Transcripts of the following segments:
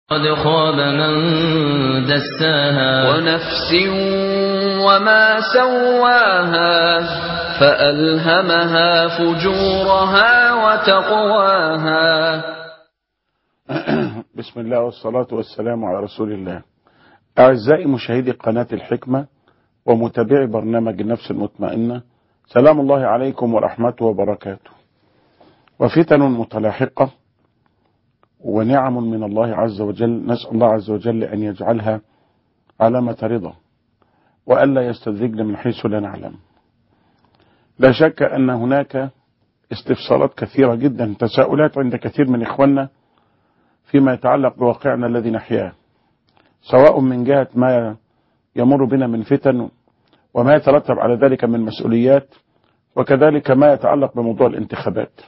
قد خاب من دساها ونفس وما سواها فألهمها فجورها وتقواها بسم الله والصلاة والسلام على رسول الله أعزائي مشاهدي قناة الحكمة ومتابعي برنامج النفس المطمئنة سلام الله عليكم ورحمته وبركاته وفتن متلاحقة ونعم من الله عز وجل نسأل الله عز وجل أن يجعلها علامة رضا وألا يستدرجنا من حيث لا نعلم لا شك أن هناك استفسارات كثيرة جدا تساؤلات عند كثير من إخواننا فيما يتعلق بواقعنا الذي نحياه سواء من جهة ما يمر بنا من فتن وما يترتب على ذلك من مسؤوليات وكذلك ما يتعلق بموضوع الانتخابات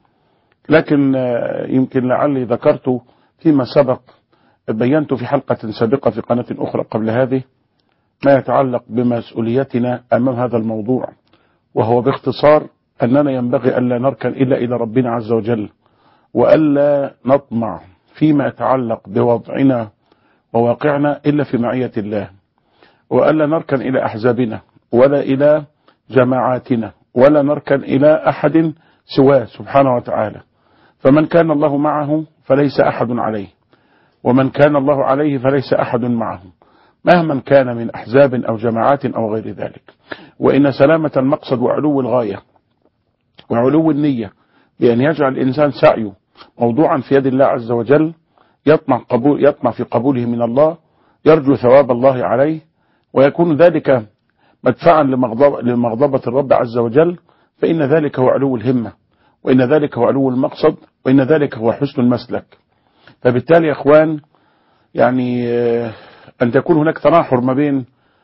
لكن يمكن لعلي ذكرت فيما سبق بينت في حلقة سابقة في قناة أخرى قبل هذه ما يتعلق بمسؤوليتنا أمام هذا الموضوع وهو باختصار أننا ينبغي ألا نركن إلا إلى ربنا عز وجل وألا نطمع فيما يتعلق بوضعنا وواقعنا إلا في معية الله وألا نركن إلى أحزابنا ولا إلى جماعاتنا ولا نركن إلى أحد سواه سبحانه وتعالى فمن كان الله معه فليس أحد عليه ومن كان الله عليه فليس أحد معه مهما كان من أحزاب أو جماعات أو غير ذلك وإن سلامة المقصد وعلو الغاية وعلو النية بأن يجعل الإنسان سعيه موضوعا في يد الله عز وجل يطمع, قبول يطمع في قبوله من الله يرجو ثواب الله عليه ويكون ذلك مدفعا لمغضبة الرب عز وجل فإن ذلك هو علو الهمة وإن ذلك هو علو المقصد وإن ذلك هو حسن المسلك فبالتالي يا أخوان يعني أن تكون هناك تناحر ما بين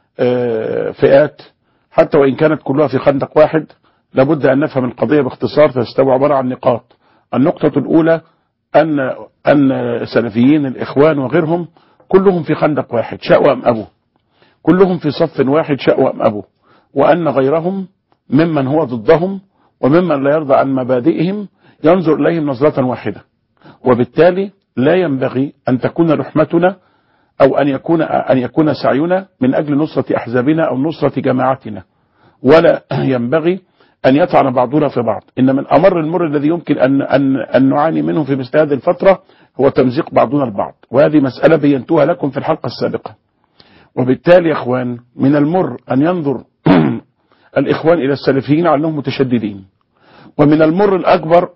فئات حتى وإن كانت كلها في خندق واحد لابد أن نفهم القضية باختصار تستوي عبارة عن نقاط النقطة الأولى أن أن سلفيين الإخوان وغيرهم كلهم في خندق واحد شاءوا أم أبوا كلهم في صف واحد شاءوا أم أبوا وأن غيرهم ممن هو ضدهم وممن لا يرضى عن مبادئهم ينظر إليهم نظرة واحدة وبالتالي لا ينبغي أن تكون رحمتنا أو أن يكون أن يكون سعينا من أجل نصرة أحزابنا أو نصرة جماعتنا ولا ينبغي أن يطعن بعضنا في بعض إن من أمر المر الذي يمكن أن, أن, أن نعاني منه في مثل هذه الفترة هو تمزيق بعضنا البعض وهذه مسألة بينتها لكم في الحلقة السابقة وبالتالي يا أخوان من المر أن ينظر الإخوان إلى السلفيين على أنهم متشددين ومن المر الأكبر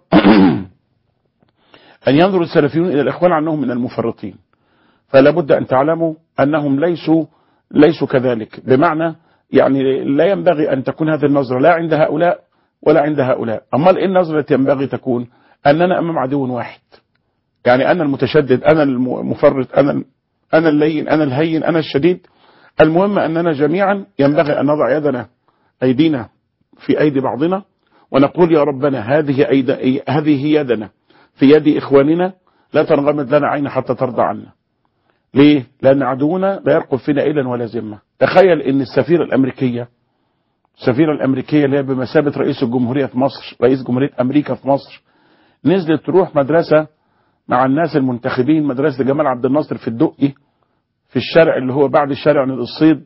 أن ينظر السلفيون إلى الإخوان على أنهم من المفرطين فلا بد أن تعلموا أنهم ليسوا ليسوا كذلك بمعنى يعني لا ينبغي أن تكون هذه النظرة لا عند هؤلاء ولا عند هؤلاء أما إيه النظرة التي ينبغي تكون أننا أمام عدو واحد يعني أنا المتشدد أنا المفرط أنا أنا اللين أنا الهين أنا الشديد المهم أننا جميعا ينبغي أن نضع يدنا أيدينا في أيدي بعضنا ونقول يا ربنا هذه أيد هذه يدنا في يد إخواننا لا تنغمد لنا عين حتى ترضى عنا ليه؟ لأن عدونا لا يرقب فينا إلا ولا ذمة تخيل أن السفيرة الأمريكية السفيرة الأمريكية اللي هي بمثابة رئيس الجمهورية في مصر رئيس جمهورية أمريكا في مصر نزلت تروح مدرسة مع الناس المنتخبين مدرسة جمال عبد الناصر في الدقي في الشارع اللي هو بعد الشارع عن الصيد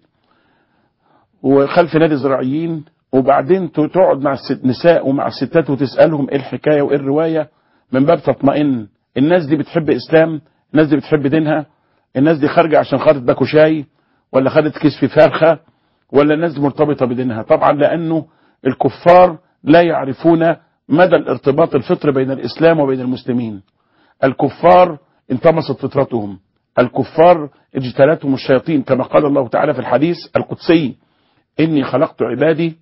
وخلف نادي الزراعيين وبعدين تقعد مع النساء ومع الستات وتسألهم ايه الحكاية وايه الرواية من باب تطمئن الناس دي بتحب اسلام الناس دي بتحب دينها الناس دي خارجة عشان خدت باكو شاي ولا خدت كيس في فرخة ولا الناس دي مرتبطة بدينها طبعا لأنه الكفار لا يعرفون مدى الارتباط الفطري بين الإسلام وبين المسلمين الكفار انطمست فطرتهم الكفار اجتلتهم الشياطين كما قال الله تعالى في الحديث القدسي إني خلقت عبادي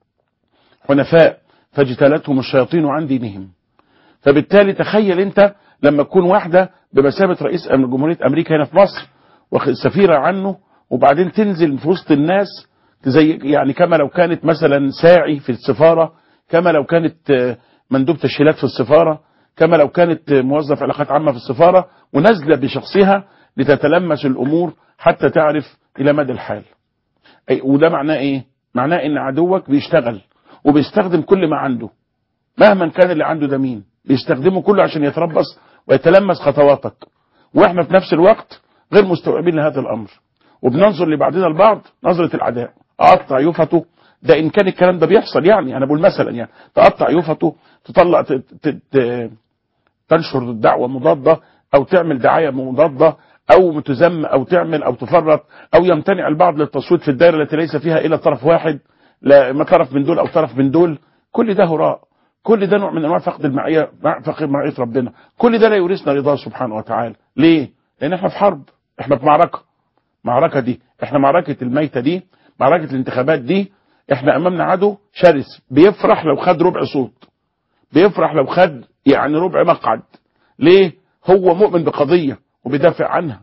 حنفاء فاجتلتهم الشياطين عن دينهم فبالتالي تخيل انت لما تكون واحدة بمثابة رئيس جمهورية أمريكا هنا في مصر سفيرة عنه وبعدين تنزل في وسط الناس زي يعني كما لو كانت مثلا ساعي في السفارة كما لو كانت مندوب تشهيلات في السفارة كما لو كانت موظف علاقات عامة في السفارة ونازلة بشخصها لتتلمس الأمور حتى تعرف إلى مدى الحال أي وده معناه إيه معناه إن عدوك بيشتغل وبيستخدم كل ما عنده مهما كان اللي عنده ده مين بيستخدمه كله عشان يتربص ويتلمس خطواتك واحنا في نفس الوقت غير مستوعبين لهذا الامر وبننظر لبعضنا البعض نظرة العداء اقطع يفته ده ان كان الكلام ده بيحصل يعني انا بقول مثلا يعني تقطع يفته تطلع ت- ت- ت- تنشر الدعوة مضادة او تعمل دعاية مضادة او تذم او تعمل او تفرط او يمتنع البعض للتصويت في الدائرة التي ليس فيها الا طرف واحد لا ما طرف من دول او طرف من دول كل ده هراء كل ده نوع من انواع فقد المعيه مع- فقد معيه ربنا كل ده لا يورثنا رضاه سبحانه وتعالى ليه لان احنا في حرب احنا في معركه معركه دي احنا معركه الميته دي معركه الانتخابات دي احنا امامنا عدو شرس بيفرح لو خد ربع صوت بيفرح لو خد يعني ربع مقعد ليه هو مؤمن بقضيه وبيدافع عنها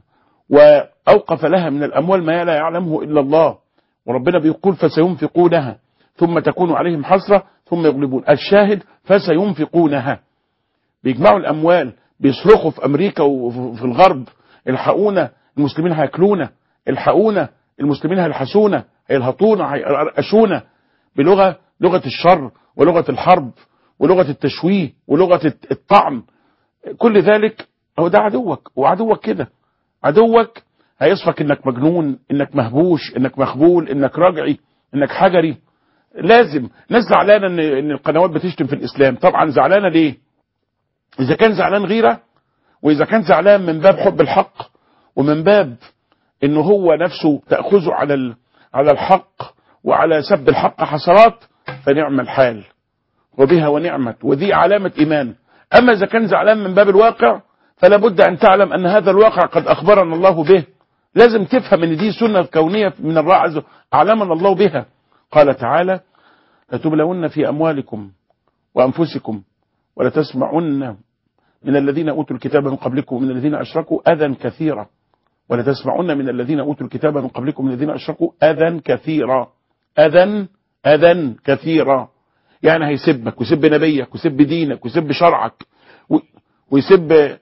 واوقف لها من الاموال ما لا يعلمه الا الله وربنا بيقول فسينفقونها ثم تكون عليهم حسرة ثم يغلبون الشاهد فسينفقونها بيجمعوا الأموال بيصرخوا في أمريكا وفي الغرب الحقونا المسلمين هياكلونا الحقونا المسلمين هيلحسونا هيلهطونا هيرقشونا بلغة لغة الشر ولغة الحرب ولغة التشويه ولغة الطعن كل ذلك هو ده عدوك وعدوك كده عدوك هيصفك انك مجنون انك مهبوش انك مخبول انك راجعي انك حجري لازم ناس زعلانه ان ان القنوات بتشتم في الاسلام طبعا زعلانه ليه اذا كان زعلان غيره واذا كان زعلان من باب حب الحق ومن باب ان هو نفسه تاخذه على ال- على الحق وعلى سب الحق حسرات فنعم الحال وبها ونعمت وذي علامه ايمان اما اذا كان زعلان من باب الواقع فلا بد ان تعلم ان هذا الواقع قد اخبرنا الله به لازم تفهم ان دي سنه كونيه من الله عز وجل اعلمنا الله بها قال تعالى لتبلون في اموالكم وانفسكم ولتسمعن من الذين اوتوا الكتاب من قبلكم ومن الذين اشركوا اذى كثيرا ولتسمعن من الذين اوتوا الكتاب من قبلكم ومن الذين اشركوا اذى كثيرا اذى اذى كثيرا يعني هيسبك ويسب نبيك ويسب دينك ويسب شرعك و- ويسب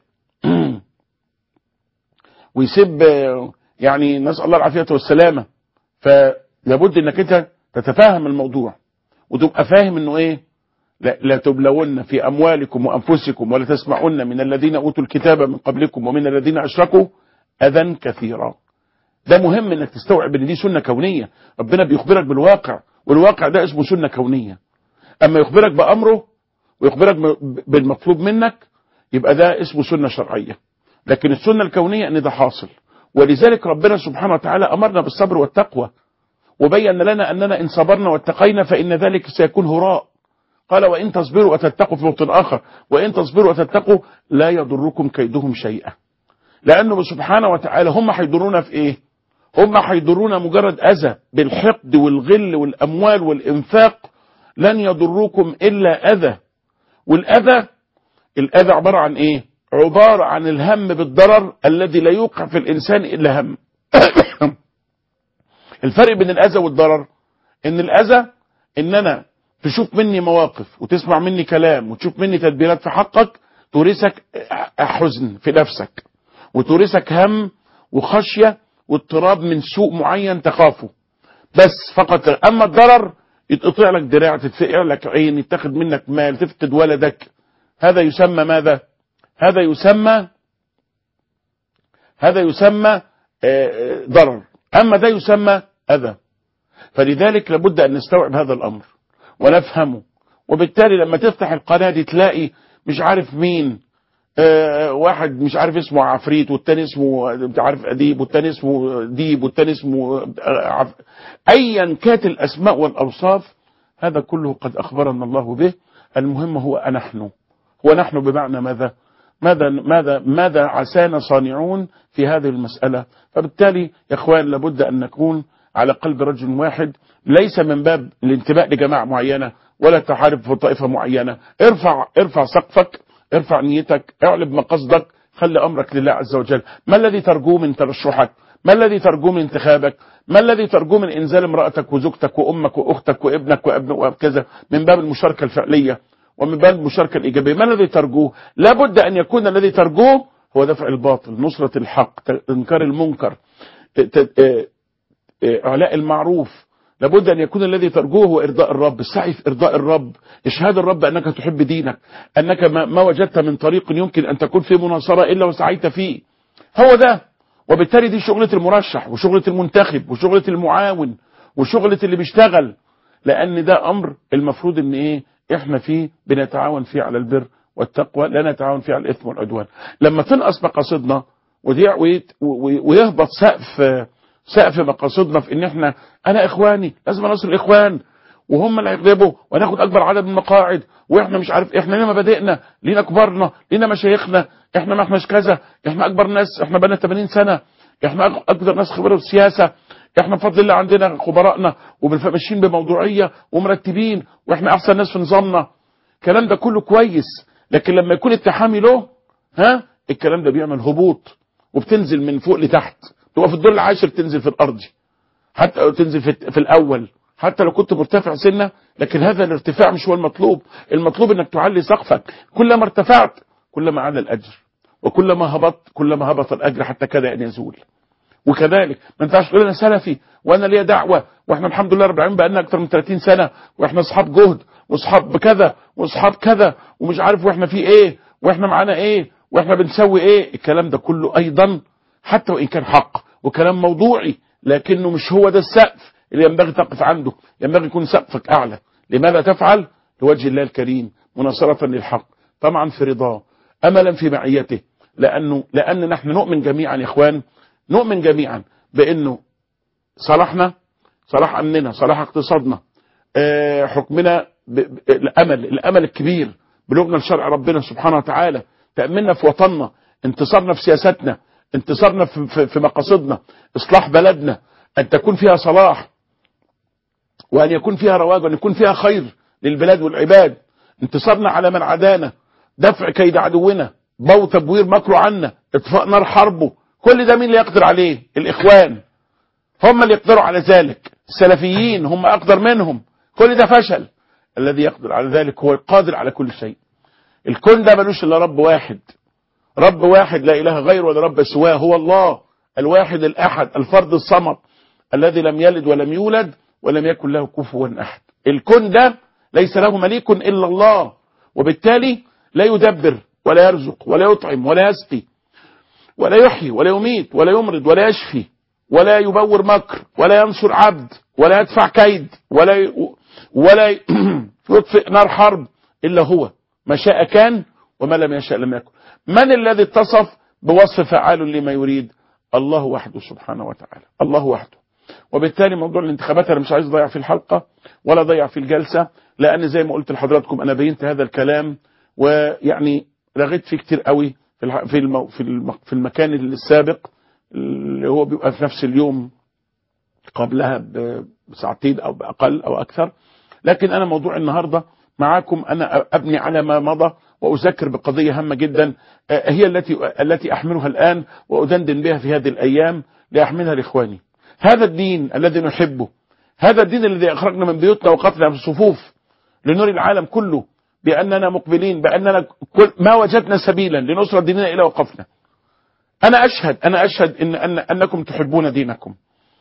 ويسب يعني نسال الله العافيه والسلامه فلابد انك انت تتفهم الموضوع وتبقى فاهم انه ايه لا, لا تبلون في اموالكم وانفسكم ولا تسمعن من الذين اوتوا الكتاب من قبلكم ومن الذين اشركوا اذى كثيرا ده مهم انك تستوعب ان دي سنه كونيه ربنا بيخبرك بالواقع والواقع ده اسمه سنه كونيه اما يخبرك بامره ويخبرك ب- بالمطلوب منك يبقى ده اسمه سنه شرعيه لكن السنه الكونيه ان ده حاصل ولذلك ربنا سبحانه وتعالى امرنا بالصبر والتقوى وبين لنا اننا ان صبرنا واتقينا فان ذلك سيكون هراء قال وان تصبروا وتتقوا في موطن اخر وان تصبروا وتتقوا لا يضركم كيدهم شيئا لانه سبحانه وتعالى هم هيضرونا في ايه هم هيضرونا مجرد اذى بالحقد والغل والاموال والانفاق لن يضركم الا اذى والاذى الاذى عباره عن ايه عباره عن الهم بالضرر الذي لا يوقع في الانسان الا هم الفرق بين الاذى والضرر ان الاذى ان انا تشوف مني مواقف وتسمع مني كلام وتشوف مني تدبيرات في حقك تورثك حزن في نفسك وتورثك هم وخشية واضطراب من سوء معين تخافه بس فقط اما الضرر يتقطع لك دراع تتفقع لك عين يتاخد منك مال تفقد ولدك هذا يسمى ماذا هذا يسمى هذا يسمى آه، آه، ضرر اما ده يسمى اذى فلذلك لابد ان نستوعب هذا الامر ونفهمه وبالتالي لما تفتح القناه دي تلاقي مش عارف مين آه، واحد مش عارف اسمه عفريت والتاني اسمه مش عارف اديب والتاني اسمه ديب والتاني اسمه آه، عف... ايا كانت الاسماء والاوصاف هذا كله قد اخبرنا الله به المهم هو نحن هو نحن بمعنى ماذا ماذا ماذا ماذا عسانا صانعون في هذه المسألة فبالتالي يا اخوان لابد ان نكون على قلب رجل واحد ليس من باب الانتماء لجماعة معينة ولا تحارب في طائفة معينة ارفع ارفع سقفك ارفع نيتك اعلب مقصدك خلي امرك لله عز وجل ما الذي ترجوه من ترشحك ما الذي ترجوه من انتخابك ما الذي ترجوه من انزال امرأتك وزوجتك وامك واختك وابنك وابن وكذا من باب المشاركة الفعلية ومن باب المشاركة الإيجابية ما الذي ترجوه لابد أن يكون الذي ترجوه هو دفع الباطل نصرة الحق إنكار المنكر ت- ت- آه، آه، إعلاء المعروف لابد أن يكون الذي ترجوه هو إرضاء الرب السعي في إرضاء الرب إشهاد الرب أنك تحب دينك أنك ما ما وجدت من طريق يمكن أن تكون فيه مناصرة إلا وسعيت فيه هو ده وبالتالي دي شغلة المرشح وشغلة المنتخب وشغلة المعاون وشغلة اللي بيشتغل لان ده امر المفروض ان ايه احنا فيه بنتعاون فيه على البر والتقوى لا نتعاون فيه على الاثم والعدوان لما تنقص مقاصدنا ودي- ويت- وي- ويهبط سقف سقف مقاصدنا في ان احنا انا اخواني لازم انصر الاخوان وهم اللي هيغلبوا وناخد اكبر عدد من المقاعد واحنا مش عارف احنا لينا مبادئنا لينا كبارنا لينا مشايخنا احنا ما احناش كذا احنا اكبر ناس احنا بقالنا 80 سنه احنا أك- اكبر ناس خبره في السياسه احنا بفضل الله عندنا خبرائنا وماشيين بموضوعيه ومرتبين واحنا احسن ناس في نظامنا الكلام ده كله كويس لكن لما يكون التحامي له ها الكلام ده بيعمل هبوط وبتنزل من فوق لتحت تبقى في الدور العاشر تنزل في الارض حتى لو تنزل في, في الاول حتى لو كنت مرتفع سنه لكن هذا الارتفاع مش هو المطلوب المطلوب انك تعلي سقفك كلما ارتفعت كلما علا الاجر وكلما هبطت كلما هبط الاجر حتى كذا ان يزول وكذلك ما ينفعش تقول انا سلفي وانا ليا دعوه واحنا الحمد لله رب العالمين بقالنا اكتر من 30 سنه واحنا اصحاب جهد واصحاب كذا واصحاب كذا ومش عارف واحنا في ايه واحنا معانا ايه واحنا بنسوي ايه الكلام ده كله ايضا حتى وان كان حق وكلام موضوعي لكنه مش هو ده السقف اللي ينبغي تقف عنده ينبغي يكون سقفك اعلى لماذا تفعل لوجه الله الكريم مناصرة للحق طبعا في رضاه املا في معيته لانه لان نحن نؤمن جميعا يا اخوان نؤمن جميعا بانه صلاحنا صلاح امننا صلاح اقتصادنا آه، حكمنا ب- ب- الامل الامل الكبير بلغنا لشرع ربنا سبحانه وتعالى تاملنا في وطننا انتصارنا في سياستنا انتصارنا في, في, في مقاصدنا اصلاح بلدنا ان تكون فيها صلاح وان يكون فيها رواج وان يكون فيها خير للبلاد والعباد انتصارنا على من عادانا دفع كيد عدونا بو تبوير مكره عنا اطفاء نار حربه كل ده مين اللي يقدر عليه الاخوان هم اللي يقدروا على ذلك السلفيين هم اقدر منهم كل ده فشل الذي يقدر على ذلك هو القادر على كل شيء الكون ده ملوش الا رب واحد رب واحد لا اله غيره ولا رب سواه هو الله الواحد الاحد الفرد الصمد الذي لم يلد ولم يولد ولم يكن له كفوا احد الكون ده ليس له مليك الا الله وبالتالي لا يدبر ولا يرزق ولا يطعم ولا يسقي ولا يحيي ولا يميت ولا يمرض ولا يشفي ولا يبور مكر ولا ينصر عبد ولا يدفع كيد ولا ي... ولا ي- يطفئ نار حرب الا هو ما شاء كان وما لم يشاء لم يكن من الذي اتصف بوصف فعال لما يريد الله وحده سبحانه وتعالى الله وحده وبالتالي موضوع الانتخابات انا مش عايز اضيع في الحلقه ولا اضيع في الجلسه لان زي ما قلت لحضراتكم انا بينت هذا الكلام ويعني رغيت فيه كتير قوي في الح- في المو في, الم في المكان السابق اللي هو بيبقى في نفس اليوم قبلها ب- بساعتين او باقل او اكثر لكن انا موضوع النهارده معاكم انا ابني على ما مضى واذكر بقضيه هامه جدا آه، هي التي التي احملها الان وادندن بها في هذه الايام لاحملها لاخواني هذا الدين الذي نحبه هذا الدين الذي اخرجنا من بيوتنا وقتلنا في الصفوف لنري العالم كله باننا مقبلين باننا كل ما وجدنا سبيلا لنصره ديننا الى وقفنا انا اشهد انا اشهد ان, أن انكم تحبون دينكم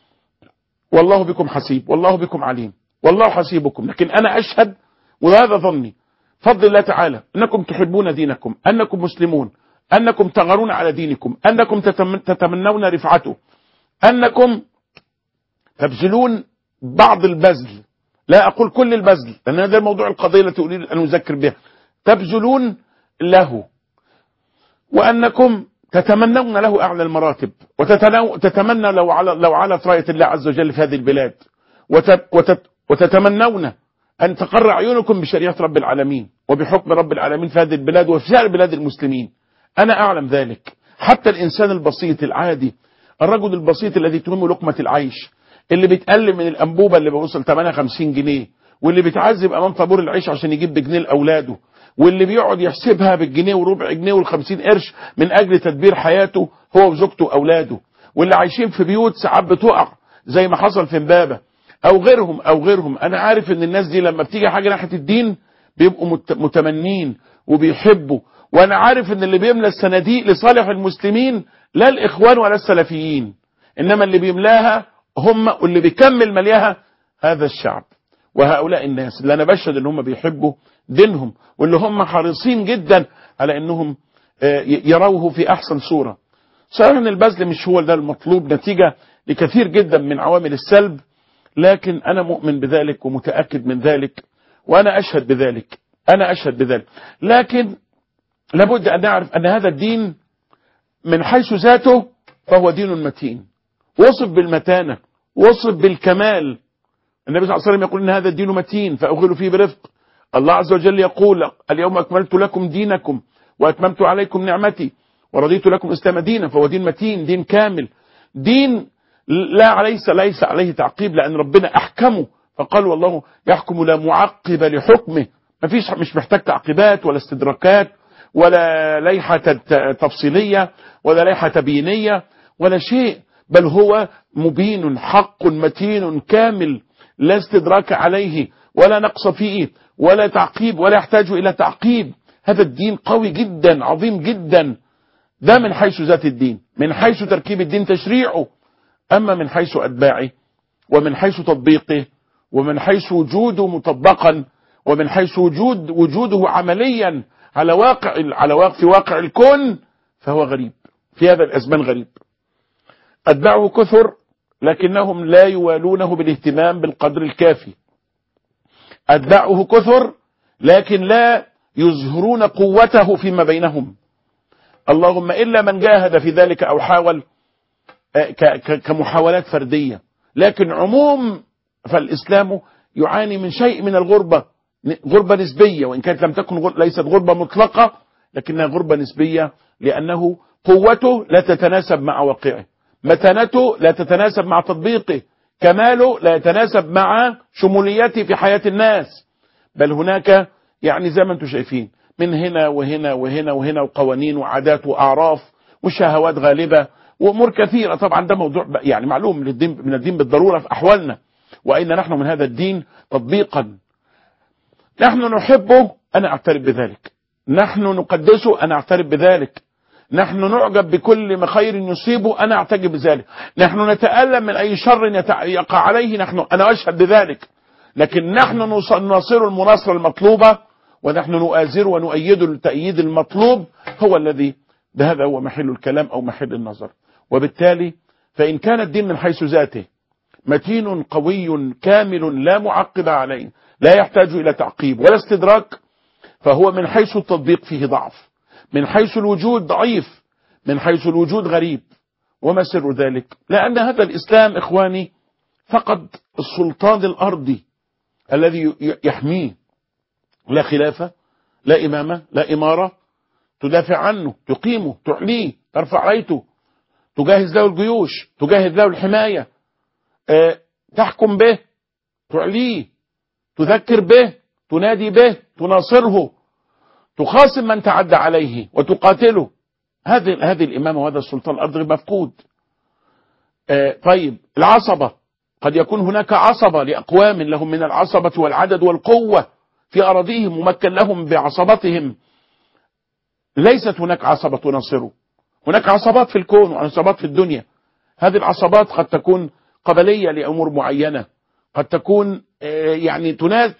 والله بكم حسيب والله بكم عليم والله حسيبكم لكن انا اشهد وهذا ظني فضل الله تعالى انكم تحبون دينكم انكم مسلمون انكم تغرون على دينكم انكم تتم- تتمنون رفعته انكم تبذلون بعض البذل لا اقول كل البذل لان هذا موضوع القضيه التي اريد ان اذكر بها تبذلون له وانكم تتمنون له اعلى المراتب وتتمنى لو على لو علت رايه الله عز وجل في هذه البلاد وت- وت- وتتمنون ان تقر عيونكم بشريعه رب العالمين وبحكم رب العالمين في هذه البلاد وفي سائر بلاد المسلمين انا اعلم ذلك حتى الانسان البسيط العادي الرجل البسيط الذي تهمه لقمه العيش اللي بيتألم من الانبوبه اللي بوصل 58 جنيه واللي بيتعذب امام طابور العيش عشان يجيب بجنيه لاولاده واللي بيقعد يحسبها بالجنيه وربع جنيه والخمسين قرش من اجل تدبير حياته هو وزوجته واولاده واللي عايشين في بيوت ساعات بتقع زي ما حصل في امبابه او غيرهم او غيرهم انا عارف ان الناس دي لما بتيجي حاجه ناحيه الدين بيبقوا مت- متمنين وبيحبوا وانا عارف ان اللي بيملى الصناديق لصالح المسلمين لا الاخوان ولا السلفيين انما اللي بيملاها هم واللي بيكمل ملياها هذا الشعب وهؤلاء الناس اللي انا بشهد ان هم بيحبوا دينهم واللي هم حريصين جدا على انهم آه، ي- يروه في احسن صوره صحيح ان البذل مش هو ده المطلوب نتيجة لكثير جدا من عوامل السلب لكن انا مؤمن بذلك ومتأكد من ذلك وانا اشهد بذلك انا اشهد بذلك لكن لابد ان نعرف ان هذا الدين من حيث ذاته فهو دين متين وصف بالمتانة وصف بالكمال النبي صلى الله عليه وسلم يقول ان هذا الدين متين فاغلوا فيه برفق الله عز وجل يقول اليوم اكملت لكم دينكم واتممت عليكم نعمتي ورضيت لكم الاسلام دينا فهو دين متين دين كامل دين لا ليس ليس عليه تعقيب لان ربنا احكمه فقال والله يحكم لا معقب لحكمه ما فيش مش محتاج تعقيبات ولا استدراكات ولا لائحة تفصيلية ولا لائحة تبيينية ولا شيء بل هو مبين حق متين كامل لا استدراك عليه ولا نقص فيه ولا تعقيب ولا يحتاج إلى تعقيب هذا الدين قوي جدا عظيم جدا ده من حيث ذات الدين من حيث تركيب الدين تشريعه أما من حيث أتباعه ومن حيث تطبيقه ومن حيث وجوده مطبقا ومن حيث وجود وجوده عمليا على واقع على واقع في واقع الكون فهو غريب في هذا الأزمان غريب أتباعه كثر لكنهم لا يوالونه بالاهتمام بالقدر الكافي أتباعه كثر لكن لا يظهرون قوته فيما بينهم اللهم إلا من جاهد في ذلك أو حاول كمحاولات فردية لكن عموم فالإسلام يعاني من شيء من الغربة غربة نسبية وإن كانت لم تكن غر... ليست غربة مطلقة لكنها غربة نسبية لأنه قوته لا تتناسب مع واقعه متانته لا تتناسب مع تطبيقه كماله لا يتناسب مع شموليته في حياة الناس بل هناك يعني زي ما انتم شايفين من هنا وهنا وهنا وهنا وقوانين وعادات وأعراف وشهوات غالبة وأمور كثيرة طبعا ده موضوع يعني معلوم من الدين, من الدين بالضرورة في أحوالنا وأين نحن من هذا الدين تطبيقا نحن نحبه أنا أعترف بذلك نحن نقدسه أنا أعترف بذلك نحن نعجب بكل خير يصيبه أنا أعتقد بذلك نحن نتألم من أي شر يقع عليه نحن أنا أشهد بذلك لكن نحن نناصر المناصرة المطلوبة ونحن نؤازر ونؤيد التأييد المطلوب هو الذي هذا هو محل الكلام أو محل النظر وبالتالي فإن كان الدين من حيث ذاته متين قوي كامل لا معقب عليه لا يحتاج إلى تعقيب ولا استدراك فهو من حيث التطبيق فيه ضعف من حيث الوجود ضعيف من حيث الوجود غريب وما سر ذلك لأن هذا الإسلام إخواني فقد السلطان الأرضي الذي يحميه لا خلافة لا إمامة لا إمارة تدافع عنه تقيمه تعليه ترفع رايته تجهز له الجيوش تجهز له الحماية أه تحكم به تعليه تذكر به تنادي به تناصره تخاصم من تعدى عليه وتقاتله هذه هذه الإمامة وهذا السلطان الأرضي مفقود آه طيب العصبة قد يكون هناك عصبة لأقوام لهم من العصبة والعدد والقوة في أراضيهم ممكن لهم بعصبتهم ليست هناك عصبة تناصره هناك عصبات في الكون وعصبات في الدنيا هذه العصبات قد تكون قبلية لأمور معينة قد تكون آه يعني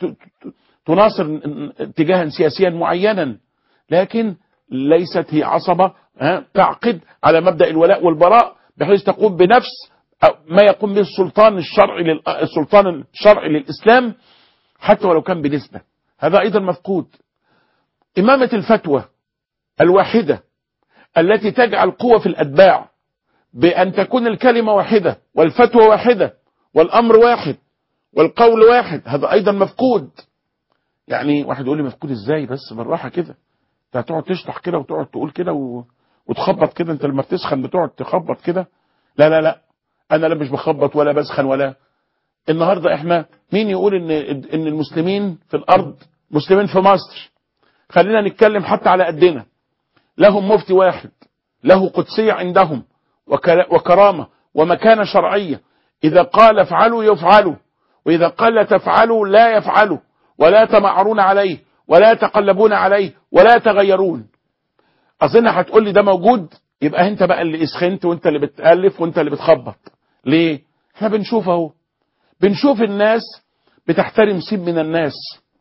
تناصر اتجاها سياسيا معينا لكن ليست هي عصبة تعقد على مبدأ الولاء والبراء بحيث تقوم بنفس ما يقوم به السلطان الشرعي السلطان الشرعي للإسلام حتى ولو كان بنسبة هذا أيضا مفقود إمامة الفتوى الواحدة التي تجعل قوة في الأتباع بأن تكون الكلمة واحدة والفتوى واحدة والأمر واحد والقول واحد هذا أيضا مفقود يعني واحد يقول لي مفقود ازاي بس بالراحه كده انت هتقعد تشطح كده وتقعد تقول كده و... وتخبط كده انت لما بتسخن بتقعد تخبط كده لا لا لا انا لا مش بخبط ولا بسخن ولا النهارده احنا مين يقول ان ان المسلمين في الارض مسلمين في مصر خلينا نتكلم حتى على قدنا لهم مفتي واحد له قدسيه عندهم وكرامه ومكانه شرعيه اذا قال افعلوا يفعلوا واذا قال لا تفعلوا لا يفعلوا ولا تمعرون عليه ولا تقلبون عليه ولا تغيرون اظن هتقول لي ده موجود يبقى انت بقى اللي اسخنت وانت اللي بتالف وانت اللي بتخبط ليه احنا بنشوف اهو بنشوف الناس بتحترم سين من الناس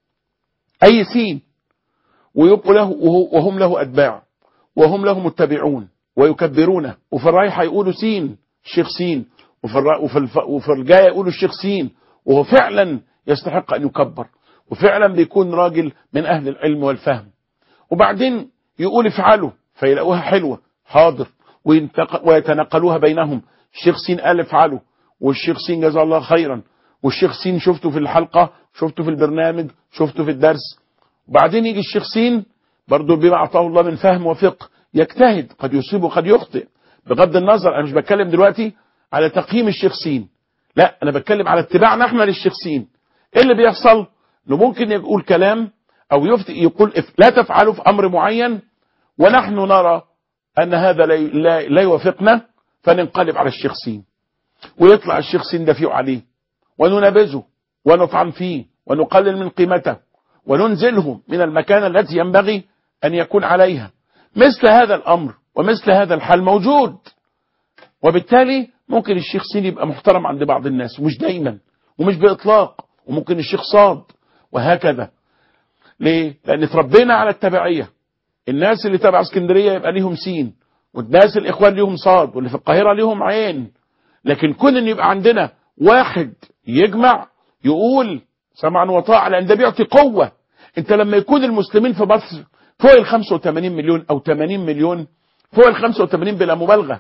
اي سين ويبقوا له وهم له اتباع وهم له متبعون ويكبرونه وفي الرايحة يقولوا سين الشيخ سين وفي, الرا... وفي, الف... وفي الجاية يقولوا الشيخ سين وهو فعلا يستحق أن يكبر وفعلا بيكون راجل من أهل العلم والفهم وبعدين يقول افعلوا فيلاقوها حلوة حاضر وينتق... ويتنقلوها بينهم الشيخ سين قال افعلوا والشيخ سين جزاه الله خيرا والشيخ سين شفته في الحلقة شفته في البرنامج شفته في الدرس وبعدين يجي الشيخ سين برضه بما أعطاه الله من فهم وفقه يجتهد قد يصيب وقد يخطئ بغض النظر أنا مش بتكلم دلوقتي على تقييم الشيخ سين لا أنا بتكلم على اتباعنا احنا للشيخ سين ايه اللي بيحصل انه ممكن يقول كلام او يفتي يقول لا تفعلوا في امر معين ونحن نرى ان هذا لا, لا, لا يوافقنا فننقلب على الشيخ سين ويطلع الشيخ سين ده فيه عليه وننابذه ونطعن فيه ونقلل من قيمته وننزله من المكان التي ينبغي أن يكون عليها مثل هذا الأمر ومثل هذا الحال موجود وبالتالي ممكن الشيخ سين يبقى محترم عند بعض الناس ومش دايما ومش بإطلاق وممكن الشيخ صاد وهكذا ليه؟ لأن تربينا على التبعية الناس اللي تبع اسكندرية يبقى ليهم سين والناس الإخوان ليهم صاد واللي في القاهرة ليهم عين لكن كون ان يبقى عندنا واحد يجمع يقول سمعا وطاعة لأن ده بيعطي قوة انت لما يكون المسلمين في مصر فوق ال 85 مليون او 80 مليون فوق ال 85 بلا مبالغة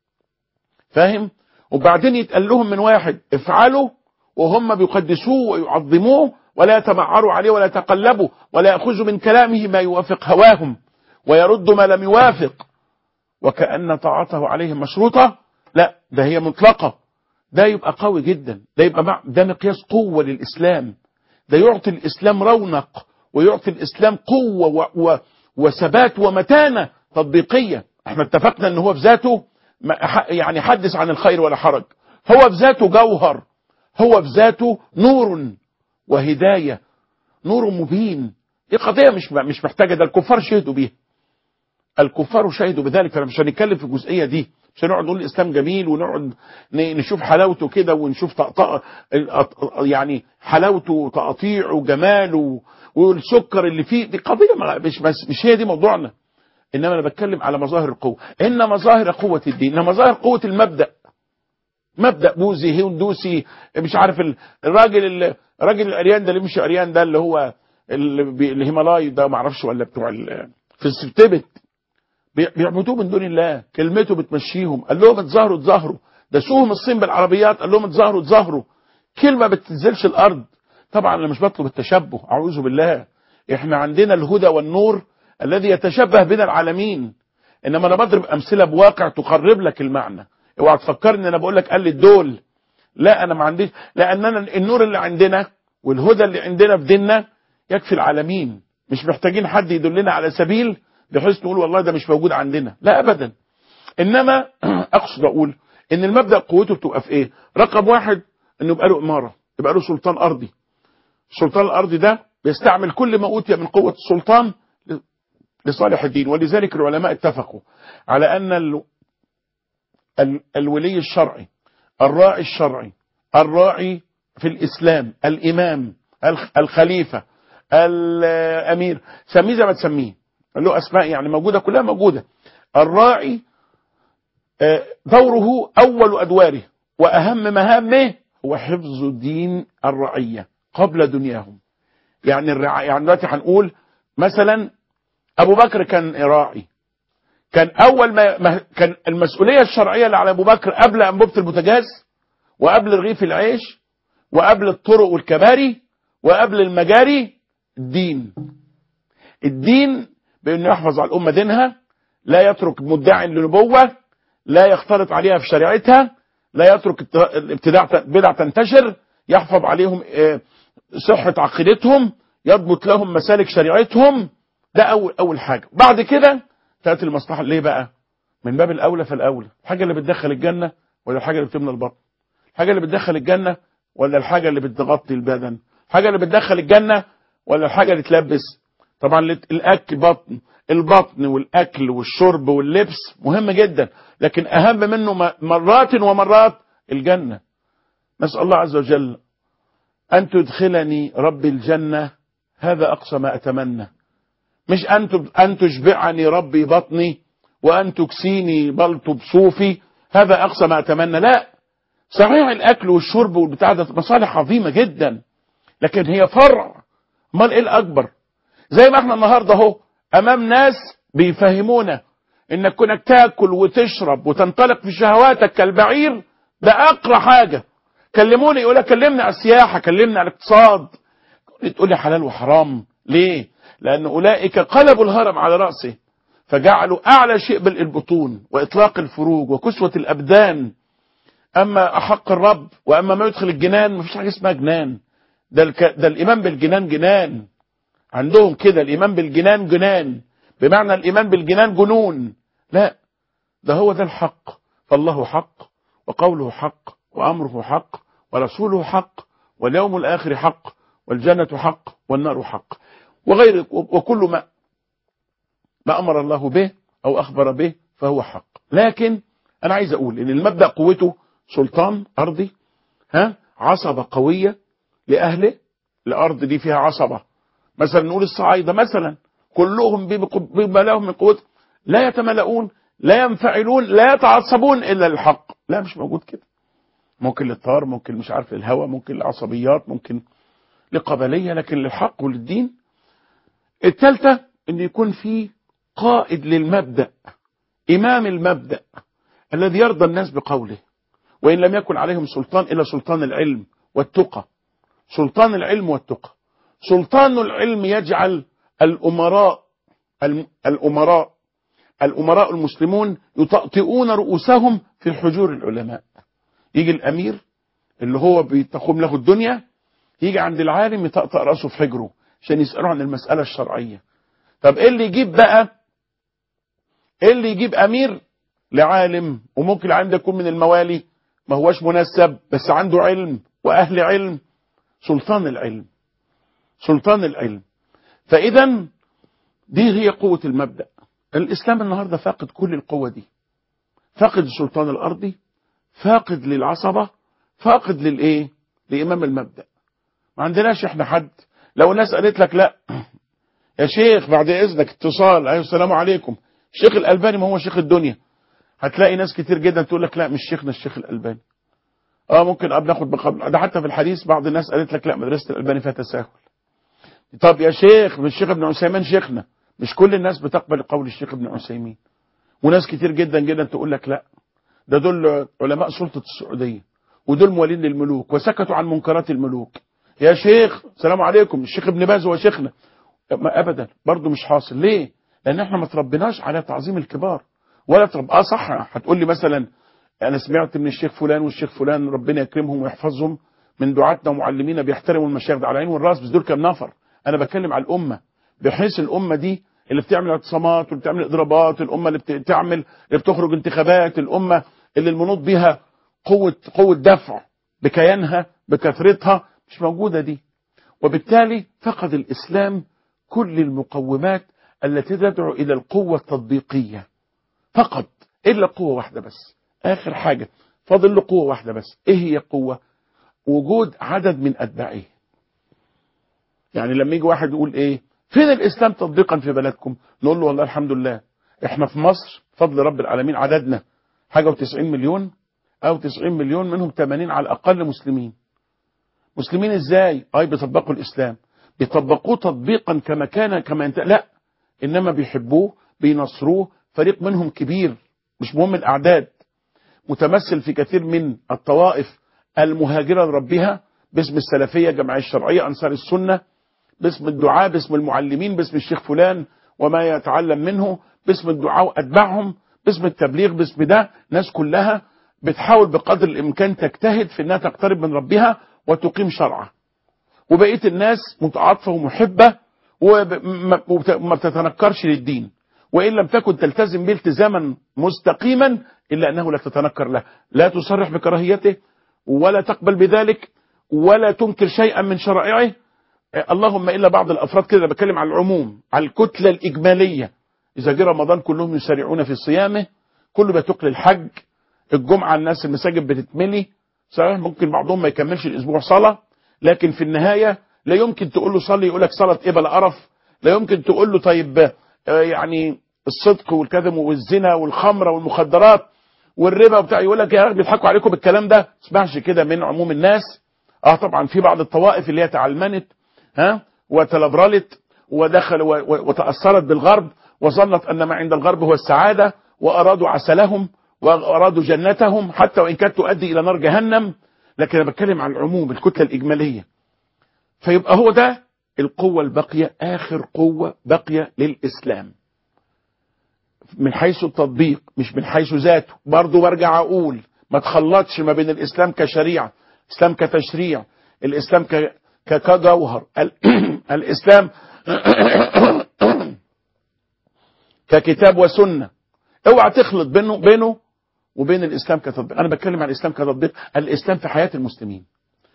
فاهم وبعدين يتقال لهم من واحد افعلوا وهم بيقدسوه ويعظموه ولا يتمعروا عليه ولا يتقلبوا ولا يأخذوا من كلامه ما يوافق هواهم ويردوا ما لم يوافق وكأن طاعته عليهم مشروطة لا ده هي مطلقة ده يبقى قوي جدا ده يبقى مع ده مقياس قوة للإسلام ده يعطي الإسلام رونق ويعطي الإسلام قوة و و وثبات ومتانة تطبيقية احنا اتفقنا ان هو في ذاته يعني حدث عن الخير ولا حرج هو في ذاته جوهر هو في ذاته نور وهداية نور مبين دي قضية مش مش محتاجة ده الكفار شهدوا بيها الكفار شهدوا بذلك فانا مش هنتكلم في الجزئية دي مش هنقعد نقول الاسلام جميل ونقعد نشوف حلاوته كده ونشوف طقطقه يعني حلاوته وتقطيعه وجماله والسكر اللي فيه دي قضيه مش بس مش هي دي موضوعنا انما انا بتكلم على مظاهر القوه ان مظاهر قوه الدين ان مظاهر قوه المبدا مبدا بوذي هندوسي مش عارف الراجل الراجل الاريان ده اللي مش اريان ده اللي هو الهيمالاي ده ما اعرفش ولا بتوع في التبت بيعبدوه من دون الله كلمته بتمشيهم قال لهم اتظاهروا اتظاهروا دسوهم الصين بالعربيات قال لهم اتظاهروا اتظاهروا كلمة بتنزلش الأرض طبعا أنا مش بطلب التشبه أعوذ بالله إحنا عندنا الهدى والنور الذي يتشبه بنا العالمين إنما أنا بضرب أمثلة بواقع تقرب لك المعنى اوعى تفكرني ان انا بقول لك قال الدول لا انا ما عنديش لاننا النور اللي عندنا والهدى اللي عندنا في ديننا يكفي العالمين مش محتاجين حد يدلنا على سبيل بحيث نقول والله ده مش موجود عندنا لا ابدا انما اقصد اقول ان المبدا قوته بتبقى في ايه رقم واحد انه يبقى له اماره يبقى له سلطان ارضي السلطان الارضي ده بيستعمل كل ما اوتي من قوه السلطان لصالح الدين ولذلك العلماء اتفقوا على ان ال... ال... الولي الشرعي الراعي الشرعي الراعي في الاسلام الامام الخليفه الامير سميه زي ما تسميه له اسماء يعني موجوده كلها موجوده الراعي دوره اول ادواره واهم مهامه هو حفظ دين الرعيه قبل دنياهم يعني الرعاية يعني دلوقتي هنقول مثلا ابو بكر كان راعي كان اول ما كان المسؤوليه الشرعيه اللي على ابو بكر قبل انبوبه البوتاجاز وقبل رغيف العيش وقبل الطرق والكباري وقبل المجاري الدين الدين بانه يحفظ على الامه دينها لا يترك مدعي لنبوه لا يختلط عليها في شريعتها لا يترك الابتداع بدع تنتشر يحفظ عليهم صحه عقيدتهم يضبط لهم مسالك شريعتهم ده اول اول حاجه بعد كده تاتي المصلحه ليه بقى من باب الاولى فالاولى الحاجه اللي بتدخل الجنه ولا الحاجه اللي بتملى البطن الحاجه اللي بتدخل الجنه ولا الحاجه اللي بتغطي البدن الحاجه اللي بتدخل الجنه ولا الحاجه اللي تلبس طبعا الاكل بطن البطن والاكل والشرب واللبس مهم جدا لكن اهم منه مرات ومرات الجنه نسال الله عز وجل ان تدخلني ربي الجنه هذا اقصى ما اتمنى مش ان ان تشبعني ربي بطني وأن تكسيني بلط بصوفي هذا أقصى ما أتمنى لا صحيح الأكل والشرب والبتاع ده مصالح عظيمة جدا لكن هي فرع امال ايه الأكبر زي ما احنا النهاردة اهو أمام ناس بيفهمونا انك كونك تاكل وتشرب وتنطلق في شهواتك كالبعير ده اقرى حاجة كلموني يقول لك كلمني على السياحة كلمني على الاقتصاد تقول لي حلال وحرام ليه لان اولئك قلبوا الهرم على رأسه فجعلوا اعلى شيء بالبطون واطلاق الفروج وكسوة الابدان اما احق الرب واما ما يدخل الجنان مفيش حاجة اسمها جنان ده, الك... ده الايمان بالجنان جنان عندهم كده الايمان بالجنان جنان بمعنى الايمان بالجنان جنون لا ده هو ده الحق فالله حق وقوله حق وامره حق ورسوله حق واليوم الاخر حق والجنة حق والنار حق وغير وكل ما ما امر الله به او اخبر به فهو حق لكن انا عايز اقول ان المبدا قوته سلطان ارضي ها عصبه قويه لاهله الارض دي فيها عصبه مثلا نقول الصعايده مثلا كلهم بما لهم من قوه لا يتملؤون لا ينفعلون لا يتعصبون الا للحق لا مش موجود كده ممكن للطار ممكن مش عارف للهوى ممكن للعصبيات ممكن لقبليه لكن للحق وللدين الثالثه ان يكون في قائد للمبدا امام المبدا الذي يرضى الناس بقوله وان لم يكن عليهم سلطان الا سلطان العلم والتقى سلطان العلم والتقى سلطان العلم يجعل الأمراء الأمراء الأمراء المسلمون يطأطئون رؤوسهم في حجور العلماء يجي الأمير اللي هو بتقوم له الدنيا يجي عند العالم يطأطأ رأسه في حجره عشان يسأله عن المسألة الشرعية طب ايه اللي يجيب بقى ايه اللي يجيب أمير لعالم وممكن العالم ده يكون من الموالي ما هوش منسب بس عنده علم وأهل علم سلطان العلم سلطان العلم فإذا دي هي قوة المبدأ الإسلام النهاردة فاقد كل القوة دي فاقد السلطان الأرضي فاقد للعصبة فاقد للإيه لإمام المبدأ ما عندناش إحنا حد لو الناس قالت لك لا يا شيخ بعد إذنك اتصال أيوة السلام عليكم الشيخ الألباني ما هو شيخ الدنيا هتلاقي ناس كتير جدا تقول لك لا مش شيخنا الشيخ الألباني اه ممكن اب ناخد بقبل ده حتى في الحديث بعض الناس قالت لك لا مدرسه الالباني فيها تساهل طب يا شيخ مش الشيخ ابن عثيمين شيخنا مش كل الناس بتقبل قول الشيخ ابن عثيمين وناس كتير جدا جدا تقول لك لا ده دول علماء سلطه السعوديه ودول موالين للملوك وسكتوا عن منكرات الملوك يا شيخ السلام عليكم الشيخ ابن باز هو شيخنا ما ابدا برضه مش حاصل ليه لان احنا ما تربيناش على تعظيم الكبار ولا ترب اه صح هتقول لي مثلا انا سمعت من الشيخ فلان والشيخ فلان ربنا يكرمهم ويحفظهم من دعاتنا ومعلمينا بيحترموا المشايخ ده على العين والراس بس دول كام نفر انا بتكلم على الامه بحيث الامه دي اللي بتعمل اعتصامات واللي بتعمل اضرابات الامه اللي بتعمل اللي بتخرج انتخابات الامه اللي المنوط بها قوه قوه دفع بكيانها بكثرتها مش موجوده دي وبالتالي فقد الاسلام كل المقومات التي تدعو الى القوه التطبيقيه فقط الا قوه واحده بس اخر حاجة فاضل له قوة واحدة بس ايه هي قوة وجود عدد من اتباعه يعني لما يجي واحد يقول ايه فين الاسلام تطبيقا في بلدكم نقول له والله الحمد لله احنا في مصر فضل رب العالمين عددنا حاجة وتسعين مليون او تسعين مليون منهم تمانين على الاقل مسلمين مسلمين ازاي اي بيطبقوا الاسلام بيطبقوه تطبيقا كما كان كما انت لا انما بيحبوه بينصروه فريق منهم كبير مش مهم الاعداد متمثل في كثير من الطوائف المهاجرة لربها باسم السلفية جمعية الشرعية أنصار السنة باسم الدعاء باسم المعلمين باسم الشيخ فلان وما يتعلم منه باسم الدعاء وأتباعهم باسم التبليغ باسم ده ناس كلها بتحاول بقدر الإمكان تجتهد في أنها تقترب من ربها وتقيم شرعه وبقية الناس متعاطفة ومحبة وما بتتنكرش للدين وإن لم تكن تلتزم به التزاما مستقيما إلا أنه لا تتنكر له لا تصرح بكراهيته ولا تقبل بذلك ولا تنكر شيئا من شرائعه اللهم إلا بعض الأفراد كده بتكلم على العموم على الكتلة الإجمالية إذا جه رمضان كلهم يسارعون في صيامه كله بيتق للحج الجمعة الناس المساجد بتتملي صحيح ممكن بعضهم ما يكملش الأسبوع صلاة لكن في النهاية لا يمكن تقول له صلي يقول لك صلاة إيه بلا قرف لا يمكن تقول له طيب يعني الصدق والكذب والزنا والخمره والمخدرات والربا وبتاع يقول لك يا اخي بيضحكوا عليكم بالكلام ده ما تسمعش كده من عموم الناس اه طبعا في بعض الطوائف اللي هي تعلمنت ها وتلبرلت ودخل و- و- وتاثرت بالغرب وظنت ان ما عند الغرب هو السعاده وارادوا عسلهم وارادوا جنتهم حتى وان كانت تؤدي الى نار جهنم لكن انا بتكلم عن العموم الكتله الاجماليه فيبقى هو ده القوه الباقيه اخر قوه باقيه للاسلام من حيث التطبيق مش من حيث ذاته برضه برجع اقول ما تخلطش ما بين الاسلام كشريعه الاسلام كتشريع الاسلام ك... ك- كجوهر ال... الاسلام ككتاب وسنه اوعى تخلط بينه بينه وبين الاسلام كتطبيق انا بتكلم عن الاسلام كتطبيق الاسلام في حياه المسلمين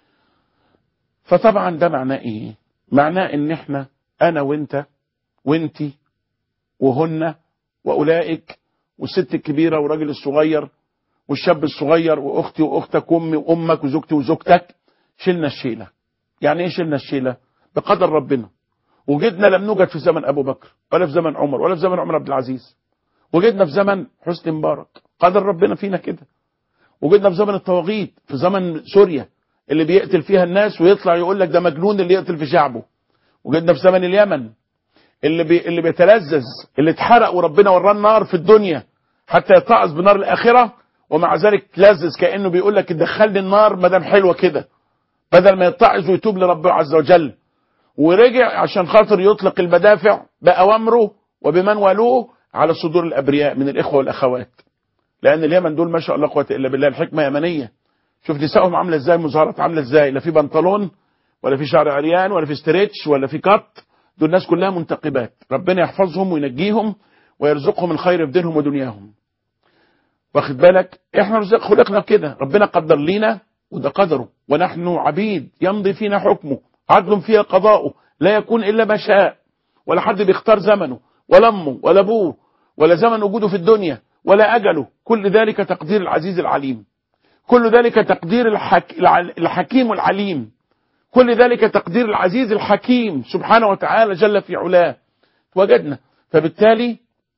فطبعا ده معناه ايه معناه ان احنا انا وانت وانتي وهن واولئك والست الكبيره والراجل الصغير والشاب الصغير واختي واختك وامي وامك وزوجتي وزوجتك شلنا الشيله يعني ايه شلنا الشيله بقدر ربنا وجدنا لم نوجد في زمن ابو بكر ولا في زمن عمر ولا في زمن عمر عبد العزيز وجدنا في زمن حسني مبارك قدر ربنا فينا كده وجدنا في زمن الطواغيت في زمن سوريا اللي بيقتل فيها الناس ويطلع يقول لك ده مجنون اللي يقتل في شعبه وجدنا في زمن اليمن اللي بي اللي بيتلذذ اللي اتحرق وربنا وراه النار في الدنيا حتى يتعظ بنار الاخره ومع ذلك تلذذ كانه بيقول لك دخلني النار ما دام حلوه كده بدل ما يتعظ ويتوب لربه عز وجل ورجع عشان خاطر يطلق المدافع باوامره وبمن والوه على صدور الابرياء من الاخوه والاخوات لان اليمن دول ما شاء الله قوه الا بالله الحكمه يمنيه شوف نسائهم عامله ازاي مظاهرات عامله ازاي لا في بنطلون ولا في شعر عريان ولا في استريتش ولا في كت دول الناس كلها منتقبات ربنا يحفظهم وينجيهم ويرزقهم الخير في دينهم ودنياهم واخد بالك احنا رزق خلقنا كده ربنا قدر لينا وده قدره ونحن عبيد يمضي فينا حكمه عدل فيها قضاؤه لا يكون الا ما شاء ولا حد بيختار زمنه ولا امه ولا ابوه ولا زمن وجوده في الدنيا ولا اجله كل ذلك تقدير العزيز العليم كل ذلك تقدير الحك... الع- الحكيم العليم كل ذلك تقدير العزيز الحكيم سبحانه وتعالى جل في علاه وجدنا فبالتالي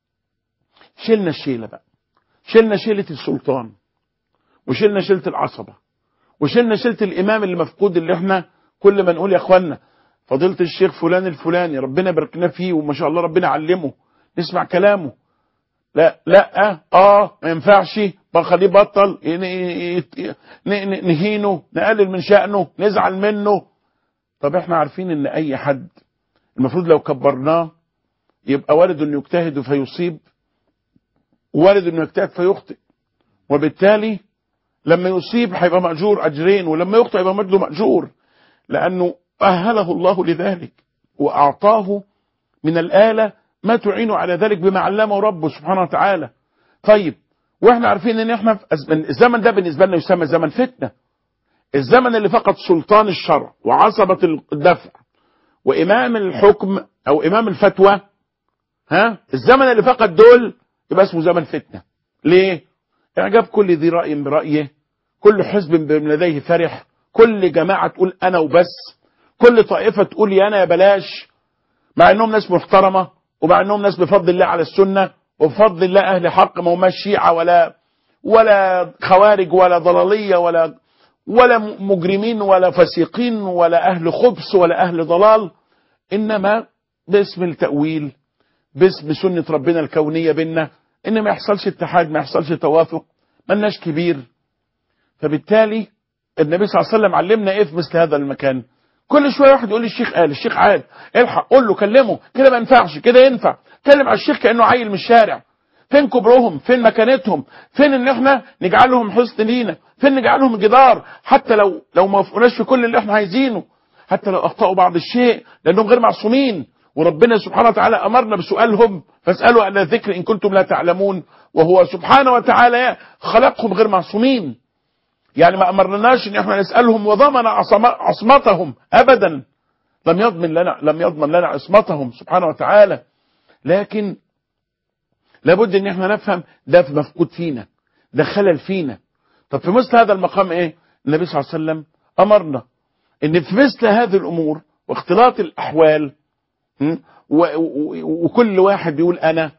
شلنا الشيله بقى شلنا شيله السلطان وشلنا شيله العصبه وشلنا شيله الامام اللي مفقود اللي احنا كل ما نقول يا اخوانا فضيله الشيخ فلان الفلاني ربنا يبارك لنا فيه وما شاء الله ربنا علمه نسمع كلامه لا لا اه ما ينفعش بخليه بطل ن- ن- ن- نهينه نقلل من شأنه نزعل منه طب احنا عارفين ان اي حد المفروض لو كبرناه يبقى وارد انه يجتهد فيصيب وارد انه يجتهد فيخطئ وبالتالي لما يصيب هيبقى مأجور أجرين ولما يخطئ يبقى مجده مأجور لأنه أهله الله لذلك وأعطاه من الآلة ما تعين على ذلك بما علمه ربه سبحانه وتعالى طيب واحنا عارفين ان احنا في أز- الزمن ده بالنسبة لنا يسمى زمن فتنة الزمن اللي فقد سلطان الشرع وعصبة الدفع وإمام الحكم أو إمام الفتوى ها الزمن اللي فقد دول يبقى اسمه زمن فتنة ليه؟ إعجاب كل ذي رأي برأيه كل حزب بما لديه فرح كل جماعة تقول أنا وبس كل طائفة تقول يا أنا يا بلاش مع أنهم ناس محترمة ومع أنهم ناس بفضل الله على السنة وبفضل الله أهل حق ما هماش شيعة ولا ولا خوارج ولا ضلالية ولا ولا مجرمين ولا فسيقين ولا أهل خبث ولا أهل ضلال إنما باسم التأويل باسم سنة ربنا الكونية بينا إن ما يحصلش اتحاد ما يحصلش توافق ملناش كبير فبالتالي النبي صلى الله عليه وسلم علمنا ايه في مثل هذا المكان كل شويه واحد يقول لي الشيخ قال الشيخ عاد الحق قول له كلمه كده ما ينفعش كده ينفع كلم على الشيخ كانه عيل من الشارع فين كبرهم فين مكانتهم فين ان احنا نجعلهم حسن لينا فين نجعلهم جدار حتى لو لو ما وفقناش في كل اللي احنا عايزينه حتى لو اخطاوا بعض الشيء لانهم غير معصومين وربنا سبحانه وتعالى امرنا بسؤالهم فاسالوا على ذكر ان كنتم لا تعلمون وهو سبحانه وتعالى خلقهم غير معصومين يعني ما امرناش ان احنا نسالهم وضمن عصم- عصمتهم ابدا لم يضمن لنا لم يضمن لنا عصمتهم سبحانه وتعالى لكن لابد ان احنا نفهم ده في مفقود فينا ده خلل فينا طب في مثل هذا المقام ايه النبي صلى الله عليه وسلم امرنا ان في مثل هذه الامور واختلاط الاحوال م? و- و- وكل واحد بيقول انا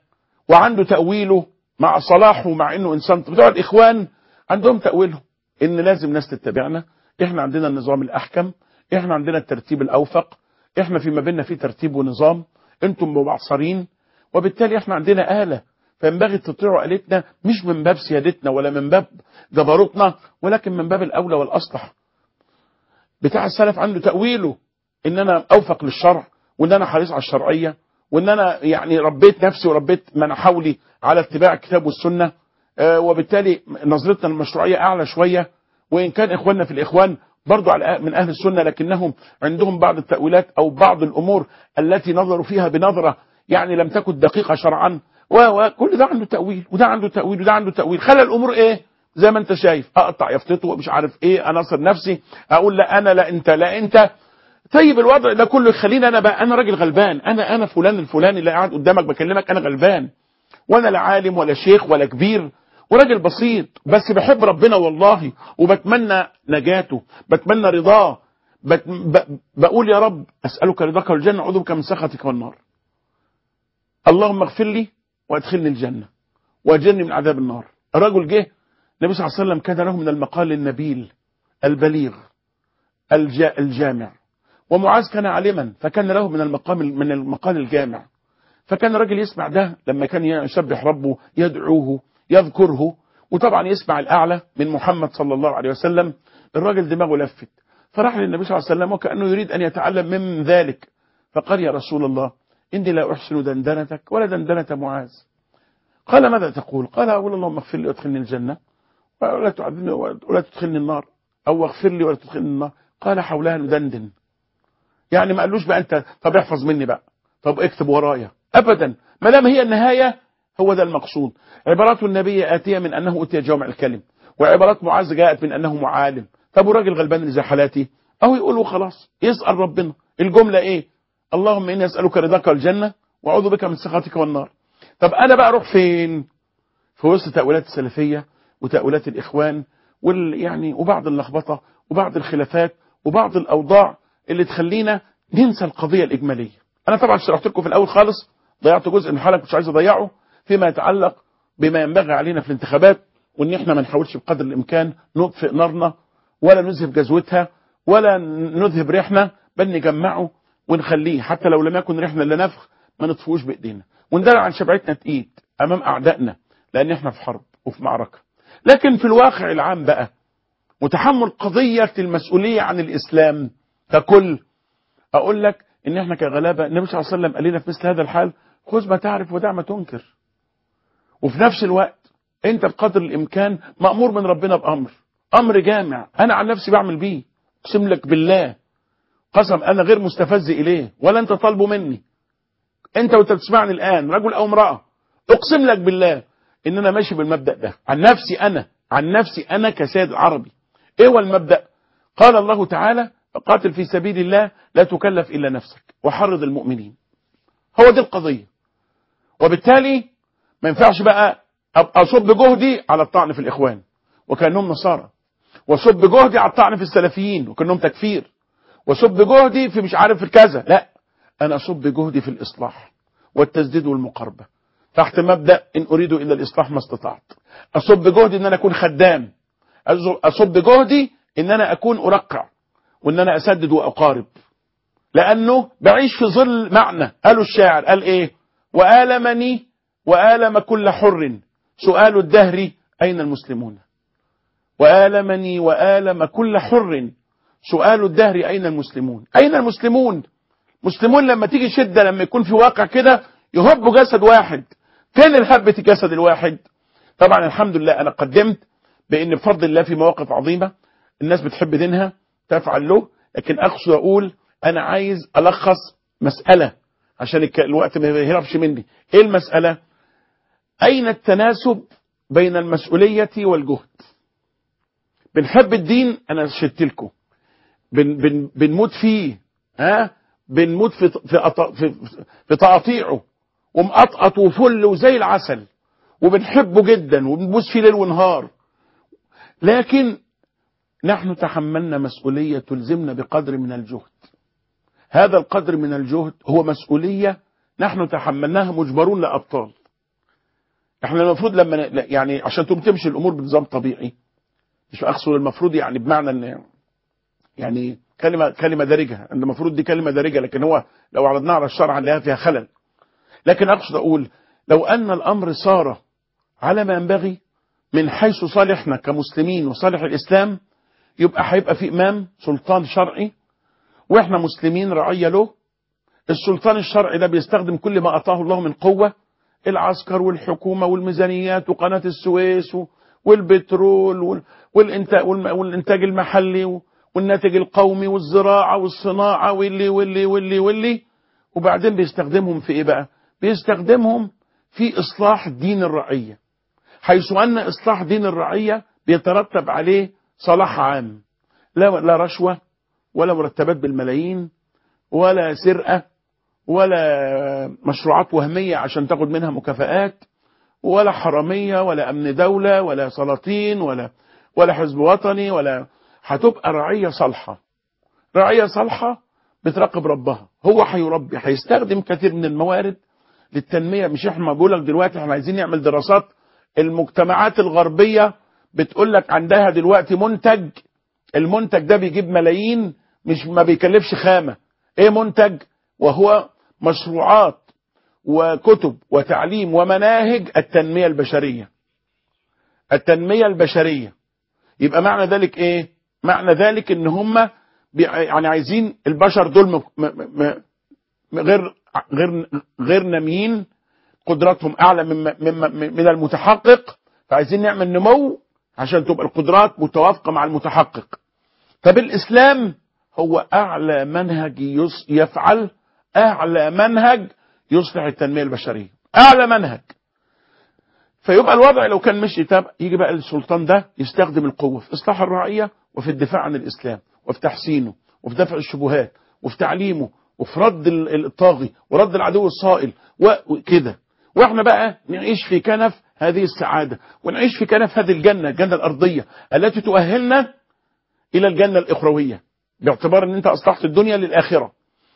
وعنده تأويله مع صلاحه مع انه انسان بتوع الاخوان عندهم تأويلهم ان لازم ناس تتبعنا احنا عندنا النظام الاحكم احنا عندنا الترتيب الاوفق احنا فيما بيننا في ترتيب ونظام انتم مبعصرين وبالتالي احنا عندنا آلة فينبغي تطيعوا آلتنا مش من باب سيادتنا ولا من باب جبروتنا ولكن من باب الأولى والأصلح بتاع السلف عنده تأويله ان انا اوفق للشرع وان انا حريص على الشرعية وان انا يعني ربيت نفسي وربيت من حولي على اتباع الكتاب والسنة آه وبالتالي نظرتنا المشروعية اعلى شوية وان كان اخواننا في الاخوان برضو على من اهل السنة لكنهم عندهم بعض التأويلات او بعض الامور التي نظروا فيها بنظرة يعني لم تكن دقيقة شرعا وكل ده عنده تأويل وده عنده تأويل وده عنده تأويل خلى الامور ايه زي ما انت شايف اقطع يافطته ومش عارف ايه اناصر نفسي اقول لا انا لا انت لا انت طيب الوضع ده كله يخليني انا بقى انا راجل غلبان انا انا فلان الفلاني اللي قاعد قدامك بكلمك انا غلبان وانا لا عالم ولا شيخ ولا كبير وراجل بسيط بس بحب ربنا والله وبتمنى نجاته بتمنى رضاه بت... ب... بقول يا رب اسالك رضاك والجنه اعوذ بك من سخطك والنار اللهم اغفر لي وادخلني الجنه واجرني من عذاب النار الرجل جه النبي صلى الله عليه وسلم كان له من المقال النبيل البليغ الجا... الجامع ومعاذ كان عالما فكان له من المقام من المقال الجامع فكان الراجل يسمع ده لما كان يسبح ربه يدعوه يذكره وطبعا يسمع الأعلى من محمد صلى الله عليه وسلم الراجل دماغه لفت فراح للنبي صلى الله عليه وسلم وكأنه يريد أن يتعلم من ذلك فقال يا رسول الله إني لا أحسن دندنتك ولا دندنة معاذ قال ماذا تقول قال أقول اللهم اغفر لي وادخلني الجنة ولا تعذبني ولا تدخلني النار أو اغفر لي ولا تدخلني النار قال حولها ندندن يعني ما قالوش بقى أنت طب احفظ مني بقى طب اكتب ورايا أبدا ما دام هي النهاية هو ده المقصود عبارات النبي آتية من أنه أتي جامع الكلم وعبارات معاذ جاءت من أنه معالم طب وراجل غلبان اللي زي حالاتي أو يقولوا خلاص يسأل ربنا الجملة إيه اللهم إني أسألك رضاك والجنة وأعوذ بك من سخطك والنار طب أنا بقى أروح فين في وسط تأويلات السلفية وتأويلات الإخوان وال يعني وبعض اللخبطة وبعض الخلافات وبعض الأوضاع اللي تخلينا ننسى القضية الإجمالية أنا طبعا شرحت لكم في الأول خالص ضيعت جزء من الحلقة مش عايز أضيعه فيما يتعلق بما ينبغي علينا في الانتخابات وان احنا ما نحاولش بقدر الامكان نطفئ نارنا ولا نذهب جزوتها ولا نذهب ريحنا بل نجمعه ونخليه حتى لو لم يكن ريحنا الا نفخ ما نطفئوش بايدينا وندار عن شبعتنا تقيد امام اعدائنا لان احنا في حرب وفي معركه لكن في الواقع العام بقى متحمل قضيه المسؤوليه عن الاسلام ككل اقول لك ان احنا كغلابه النبي صلى الله عليه وسلم قال لنا في مثل هذا الحال خذ ما تعرف ودع ما تنكر وفي نفس الوقت انت بقدر الامكان مأمور من ربنا بامر امر جامع انا عن نفسي بعمل بيه اقسم لك بالله قسم انا غير مستفز اليه ولا انت طالبه مني انت وانت بتسمعني الان رجل او امرأة اقسم لك بالله ان انا ماشي بالمبدأ ده عن نفسي انا عن نفسي انا كسيد عربي ايه هو المبدأ قال الله تعالى قاتل في سبيل الله لا تكلف الا نفسك وحرض المؤمنين هو دي القضية وبالتالي ما ينفعش بقى اصب جهدي على الطعن في الاخوان وكانهم نصارى واصب جهدي على الطعن في السلفيين وكانهم تكفير واصب جهدي في مش عارف في كذا لا انا اصب جهدي في الاصلاح والتسديد والمقاربه تحت مبدا ان اريد الا الاصلاح ما استطعت اصب جهدي ان انا اكون خدام اصب جهدي ان انا اكون ارقع وان انا اسدد واقارب لانه بعيش في ظل معنى قالوا الشاعر قال ايه والمني وآلم كل حر سؤال الدهر أين المسلمون وآلمني وآلم كل حر سؤال الدهر أين المسلمون أين المسلمون مسلمون لما تيجي شدة لما يكون في واقع كده يهب جسد واحد فين الهبة الجسد الواحد طبعا الحمد لله أنا قدمت بأن بفضل الله في مواقف عظيمة الناس بتحب دينها تفعل له لكن أقصد أقول أنا عايز ألخص مسألة عشان الوقت ما يهربش مني ايه المسألة اين التناسب بين المسؤولية والجهد بنحب الدين انا شدت لكم بن بن بنموت فيه ها بنموت في في في, في تقاطيعه ومقطقط وفل وزي العسل وبنحبه جدا وبنبوس فيه ليل ونهار لكن نحن تحملنا مسؤولية تلزمنا بقدر من الجهد هذا القدر من الجهد هو مسؤولية نحن تحملناها مجبرون لأبطال احنا المفروض لما ن- يعني عشان تقوم تمشي الامور بنظام طبيعي مش اقصد المفروض يعني بمعنى ان يعني كلمه كلمه دارجه ان المفروض دي كلمه دارجه لكن هو لو عرضناها على الشرع هنلاقيها فيها خلل لكن اقصد اقول لو ان الامر صار على ما ينبغي من حيث صالحنا كمسلمين وصالح الاسلام يبقى هيبقى في امام سلطان شرعي واحنا مسلمين رعيه له السلطان الشرعي ده بيستخدم كل ما اتاه الله من قوه العسكر والحكومه والميزانيات وقناه السويس و- والبترول وال- والإنتاج, والإنتاج المحلي والناتج القومي والزراعة والصناعة واللي واللي واللي واللي وبعدين بيستخدمهم في إيه بقى بيستخدمهم في إصلاح دين الرعية حيث أن إصلاح دين الرعية بيترتب عليه صلاح عام لا, لا رشوة ولا مرتبات بالملايين ولا سرقة ولا مشروعات وهمية عشان تاخد منها مكافآت ولا حرامية ولا أمن دولة ولا سلاطين ولا ولا حزب وطني ولا هتبقى رعية صالحة رعية صالحة بتراقب ربها هو هيربي هيستخدم كثير من الموارد للتنمية مش احنا بقول لك دلوقتي احنا عايزين نعمل دراسات المجتمعات الغربية بتقول لك عندها دلوقتي منتج المنتج ده بيجيب ملايين مش ما بيكلفش خامة ايه منتج وهو مشروعات وكتب وتعليم ومناهج التنمية البشرية التنمية البشرية يبقى معنى ذلك ايه معنى ذلك ان هم يعني عايزين البشر دول م م م غير غير غير ناميين قدراتهم اعلى من من من المتحقق فعايزين نعمل نمو عشان تبقى القدرات متوافقه مع المتحقق طب الاسلام هو اعلى منهج يفعل اعلى منهج يصلح التنميه البشريه اعلى منهج فيبقى الوضع لو كان مشي تاب يجي بقى السلطان ده يستخدم القوه في اصلاح الرعيه وفي الدفاع عن الاسلام وفي تحسينه وفي دفع الشبهات وفي تعليمه وفي رد الطاغي ورد العدو الصائل وكده واحنا بقى نعيش في كنف هذه السعاده ونعيش في كنف هذه الجنه الجنه الارضيه التي تؤهلنا الى الجنه الاخرويه باعتبار ان انت اصلحت الدنيا للاخره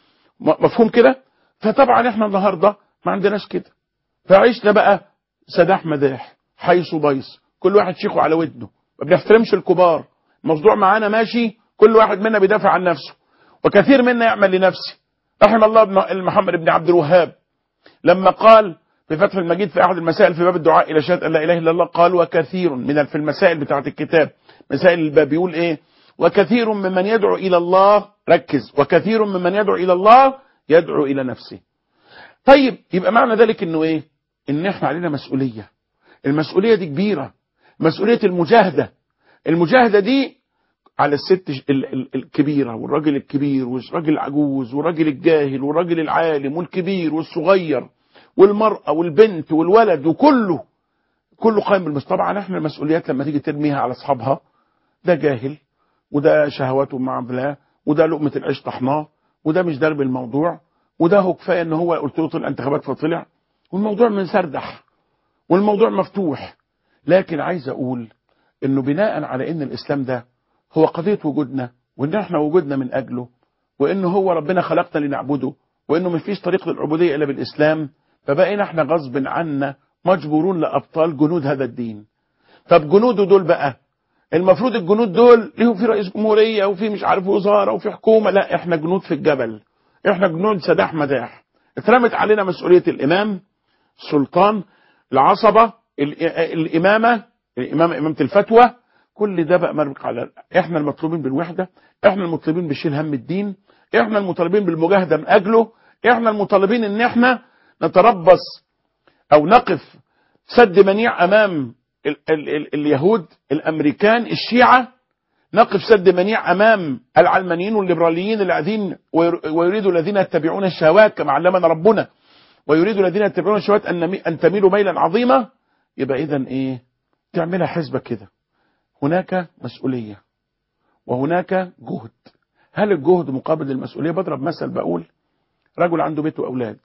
مفهوم كده فطبعا احنا النهارده ما عندناش كده فعشنا بقى سداح مداح حيث بيص كل واحد شيخه على ودنه ما بنحترمش الكبار الموضوع معانا ماشي كل واحد منا بيدافع عن نفسه وكثير منا يعمل لنفسه رحم الله ابن محمد بن عبد الوهاب لما قال في فتح المجيد في احد المسائل في باب الدعاء الى شهاده ان لا اله الا الله قال وكثير من في المسائل بتاعه الكتاب مسائل الباب بيقول ايه وكثير ممن يدعو الى الله ركز وكثير ممن يدعو الى الله يدعو الى نفسه طيب يبقى معنى ذلك انه ايه ان احنا علينا مسؤوليه المسؤوليه دي كبيره مسؤوليه المجاهده المجاهده دي على الست الكبيره والراجل الكبير والراجل العجوز والراجل الجاهل والراجل العالم والكبير والصغير والمراه والبنت والولد وكله كله قائم بالمسؤوليه طبعا احنا المسؤوليات لما تيجي ترميها على اصحابها ده جاهل وده شهواته مع الله وده لقمه العيش طحناه وده مش درب الموضوع وده هو كفايه ان هو قلت له طلع انتخابات فطلع والموضوع منسردح والموضوع مفتوح لكن عايز اقول انه بناء على ان الاسلام ده هو قضيه وجودنا وان احنا وجودنا من اجله وان هو ربنا خلقنا لنعبده وانه مفيش طريق للعبوديه الا بالاسلام فبقينا احنا غصب عنا مجبورون لابطال جنود هذا الدين طب جنوده دول بقى المفروض الجنود دول ليهم في رئيس جمهوريه وفي مش عارف وزاره وفي حكومه لا احنا جنود في الجبل احنا جنود سداح مداح اترمت علينا مسؤوليه الامام السلطان العصبه الامامه الامامه امامه الفتوى كل ده بقى مربق على احنا المطلوبين بالوحده احنا المطلوبين بشيل هم الدين احنا المطالبين بالمجاهده من اجله احنا المطالبين ان احنا نتربص او نقف سد منيع امام ال ال ال اليهود الامريكان الشيعه نقف سد منيع امام العلمانيين والليبراليين الذين ويريد الذين يتبعون الشهوات كما علمنا ربنا ويريد الذين يتبعون الشهوات ان ان تميلوا ميلا عظيما يبقى اذا ايه تعملها حسبه كده هناك مسؤوليه وهناك جهد هل الجهد مقابل المسؤوليه بضرب مثل بقول رجل عنده بيت واولاد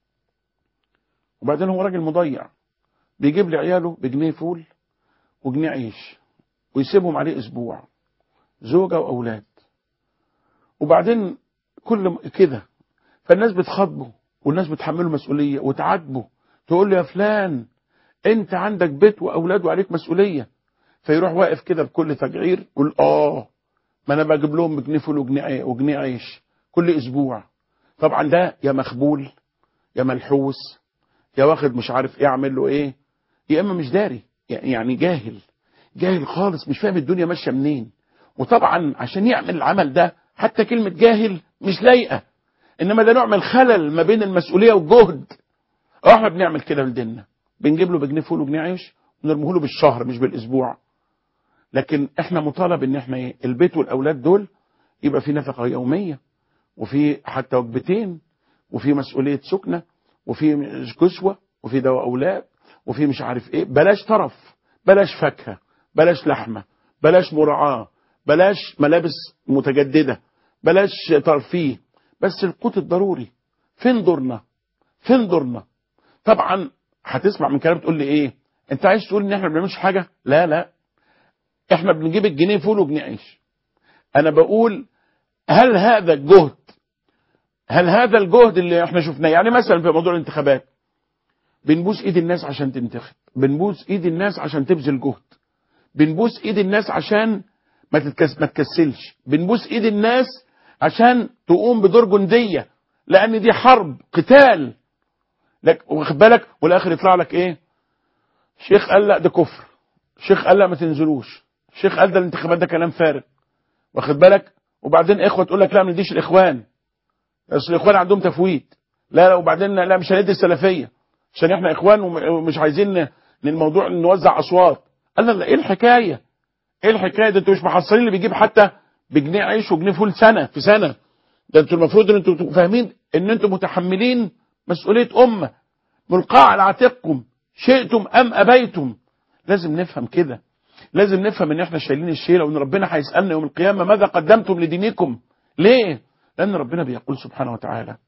وبعدين هو راجل مضيع بيجيب لي عياله بجنيه فول وجنيه عيش ويسيبهم عليه اسبوع زوجة وأولاد وبعدين كل كده فالناس بتخاطبه والناس بتحمله مسؤولية وتعاتبه تقول له يا فلان انت عندك بيت واولاد وعليك مسؤوليه فيروح واقف كده بكل تجعير يقول اه ما انا بجيب لهم بجنيه فول وجنيه عي- وجنيه عيش كل اسبوع طبعا ده يا مخبول يا ملحوس يا واخد مش عارف ايه اعمل له ايه يا اما مش داري يعني جاهل جاهل خالص مش فاهم الدنيا ماشيه منين وطبعا عشان يعمل العمل ده حتى كلمه جاهل مش لايقه انما ده نوع من الخلل ما بين المسؤوليه والجهد اه احنا بنعمل كده لديننا بنجيب له بجنيه فول وجنيه عيش ونرميه له بالشهر مش بالاسبوع لكن احنا مطالب ان احنا ايه البيت والاولاد دول يبقى في نفقه يوميه وفي حتى وجبتين وفي مسؤوليه سكنه وفي كسوه وفي دواء اولاد وفي مش عارف ايه بلاش طرف بلاش فاكهه بلاش لحمه بلاش مراعاه بلاش ملابس متجدده بلاش ترفيه بس القوت الضروري فين دورنا فين دورنا طبعا هتسمع من كلام تقول لي ايه انت عايز تقول ان احنا ما بنعملش حاجه لا لا احنا بنجيب الجنيه فول وجنيه عيش انا بقول هل هذا الجهد هل هذا الجهد اللي احنا شفناه يعني مثلا في موضوع الانتخابات بنبوس ايد الناس عشان تنتخب بنبوس ايد الناس عشان تبذل جهد بنبوس ايد الناس عشان ما تتكس ما تكسلش بنبوس ايد الناس عشان تقوم بدور جنديه لان دي حرب قتال لك واخد بالك والاخر يطلع لك ايه شيخ قال لا ده كفر شيخ قال لا ما تنزلوش شيخ قال ده الانتخابات ده كلام فارغ واخد بالك وبعدين اخوه تقول لك لا ما نديش الاخوان اصل الاخوان عندهم تفويت لا لا وبعدين لا مش هندي السلفيه عشان احنا اخوان وم- ومش عايزين ن- الموضوع نوزع اصوات قال لا لا ايه الحكايه ايه الحكايه ده انتوا مش محصلين اللي بيجيب حتى بجنيه عيش وجنيه فول سنه في سنه ده انتوا المفروض ان انتوا تبقوا فاهمين ان انتوا متحملين مسؤوليه امه ملقاه على عاتقكم شئتم ام ابيتم لازم نفهم كده لازم نفهم ان احنا شايلين الشيله وان ربنا هيسالنا يوم القيامه ماذا قدمتم لدينكم ليه لان ربنا بيقول سبحانه وتعالى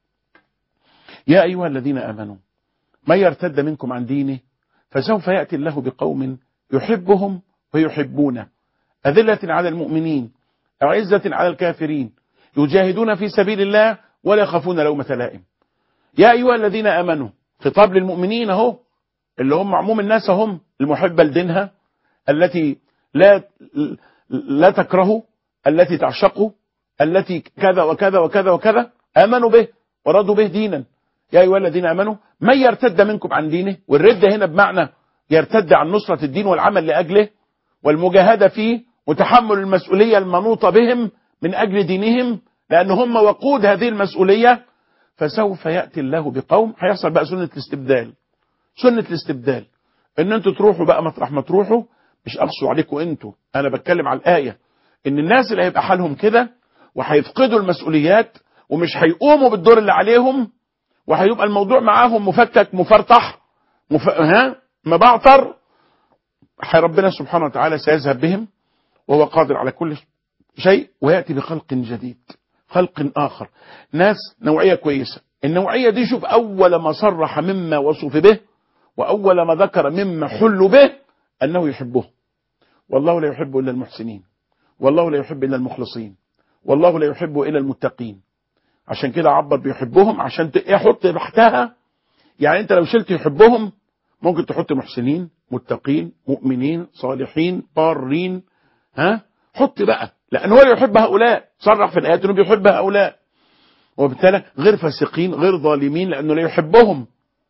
يا ايها الذين امنوا من يرتد منكم عن دينه فسوف ياتي الله بقوم يحبهم ويحبونه اذله على المؤمنين اعزه على الكافرين يجاهدون في سبيل الله ولا يخافون لومه لائم يا ايها الذين امنوا خطاب للمؤمنين اهو اللي هم عموم الناس هم المحبه لدينها التي لا لا تكره التي تعشقه التي كذا وكذا وكذا وكذا امنوا به ورضوا به دينا يا ايها الذين امنوا من يرتد منكم عن دينه والرده هنا بمعنى يرتد عن نصره الدين والعمل لاجله والمجاهده فيه وتحمل المسؤوليه المنوطه بهم من اجل دينهم لان هم وقود هذه المسؤوليه فسوف ياتي الله بقوم هيحصل بقى سنه الاستبدال سنه الاستبدال ان انتوا تروحوا بقى مطرح ما تروحوا مش اقصوا عليكم انتوا انا بتكلم على الايه ان الناس اللي هيبقى حالهم كده وهيفقدوا المسؤوليات ومش هيقوموا بالدور اللي عليهم وهيبقى الموضوع معاهم مفكك مفرطح مف... ها مبعتر حي ربنا سبحانه وتعالى سيذهب بهم وهو قادر على كل شيء وياتي بخلق جديد خلق اخر ناس نوعيه كويسه النوعيه دي شوف اول ما صرح مما وصف به واول ما ذكر مما حل به انه يحبه والله لا يحب الا المحسنين والله لا يحب الا المخلصين والله لا يحب الا المتقين عشان كده عبر بيحبهم عشان ت- يحط تحتها يعني انت لو شلت يحبهم ممكن تحط محسنين متقين مؤمنين صالحين بارين ها حط بقى لان هو يحب هؤلاء صرح في الايات انه بيحب هؤلاء وبالتالي غير فاسقين غير ظالمين لانه لا يحبهم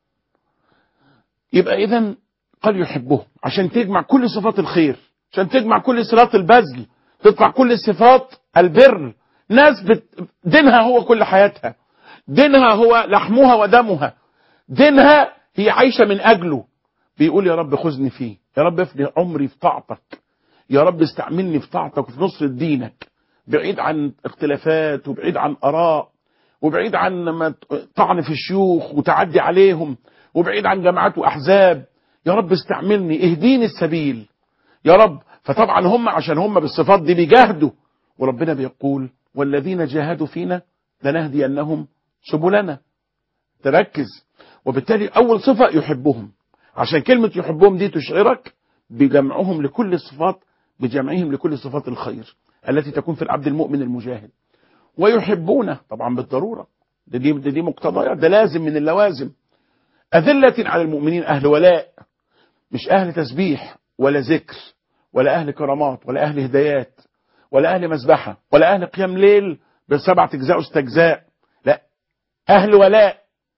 يبقى اذا قال يحبهم عشان تجمع كل صفات الخير عشان تجمع كل صفات البذل تطلع كل صفات البر ناس بت... دينها هو كل حياتها دينها هو لحمها ودمها دينها هي عايشة من أجله بيقول يا رب خذني فيه يا رب افني عمري في طاعتك يا رب استعملني في طاعتك وفي نصرة دينك بعيد عن اختلافات وبعيد عن آراء وبعيد عن ما ت- طعن في الشيوخ وتعدي عليهم وبعيد عن جماعات وأحزاب يا رب استعملني اهديني السبيل يا رب فطبعا هم عشان هم بالصفات دي بيجاهدوا وربنا بيقول والذين جاهدوا فينا لنهدينهم سبلنا تركز وبالتالي أول صفة يحبهم عشان كلمة يحبهم دي تشعرك بجمعهم لكل الصفات بجمعهم لكل صفات الخير التي تكون في العبد المؤمن المجاهد ويحبونه طبعا بالضرورة ده دي, ده دي مقتضيات ده لازم من اللوازم أذلة على المؤمنين أهل ولاء مش أهل تسبيح ولا ذكر ولا أهل كرامات ولا أهل هدايات ولا أهل مذبحة ولا أهل قيام ليل بسبعة أجزاء واستجزاء لا أهل ولاء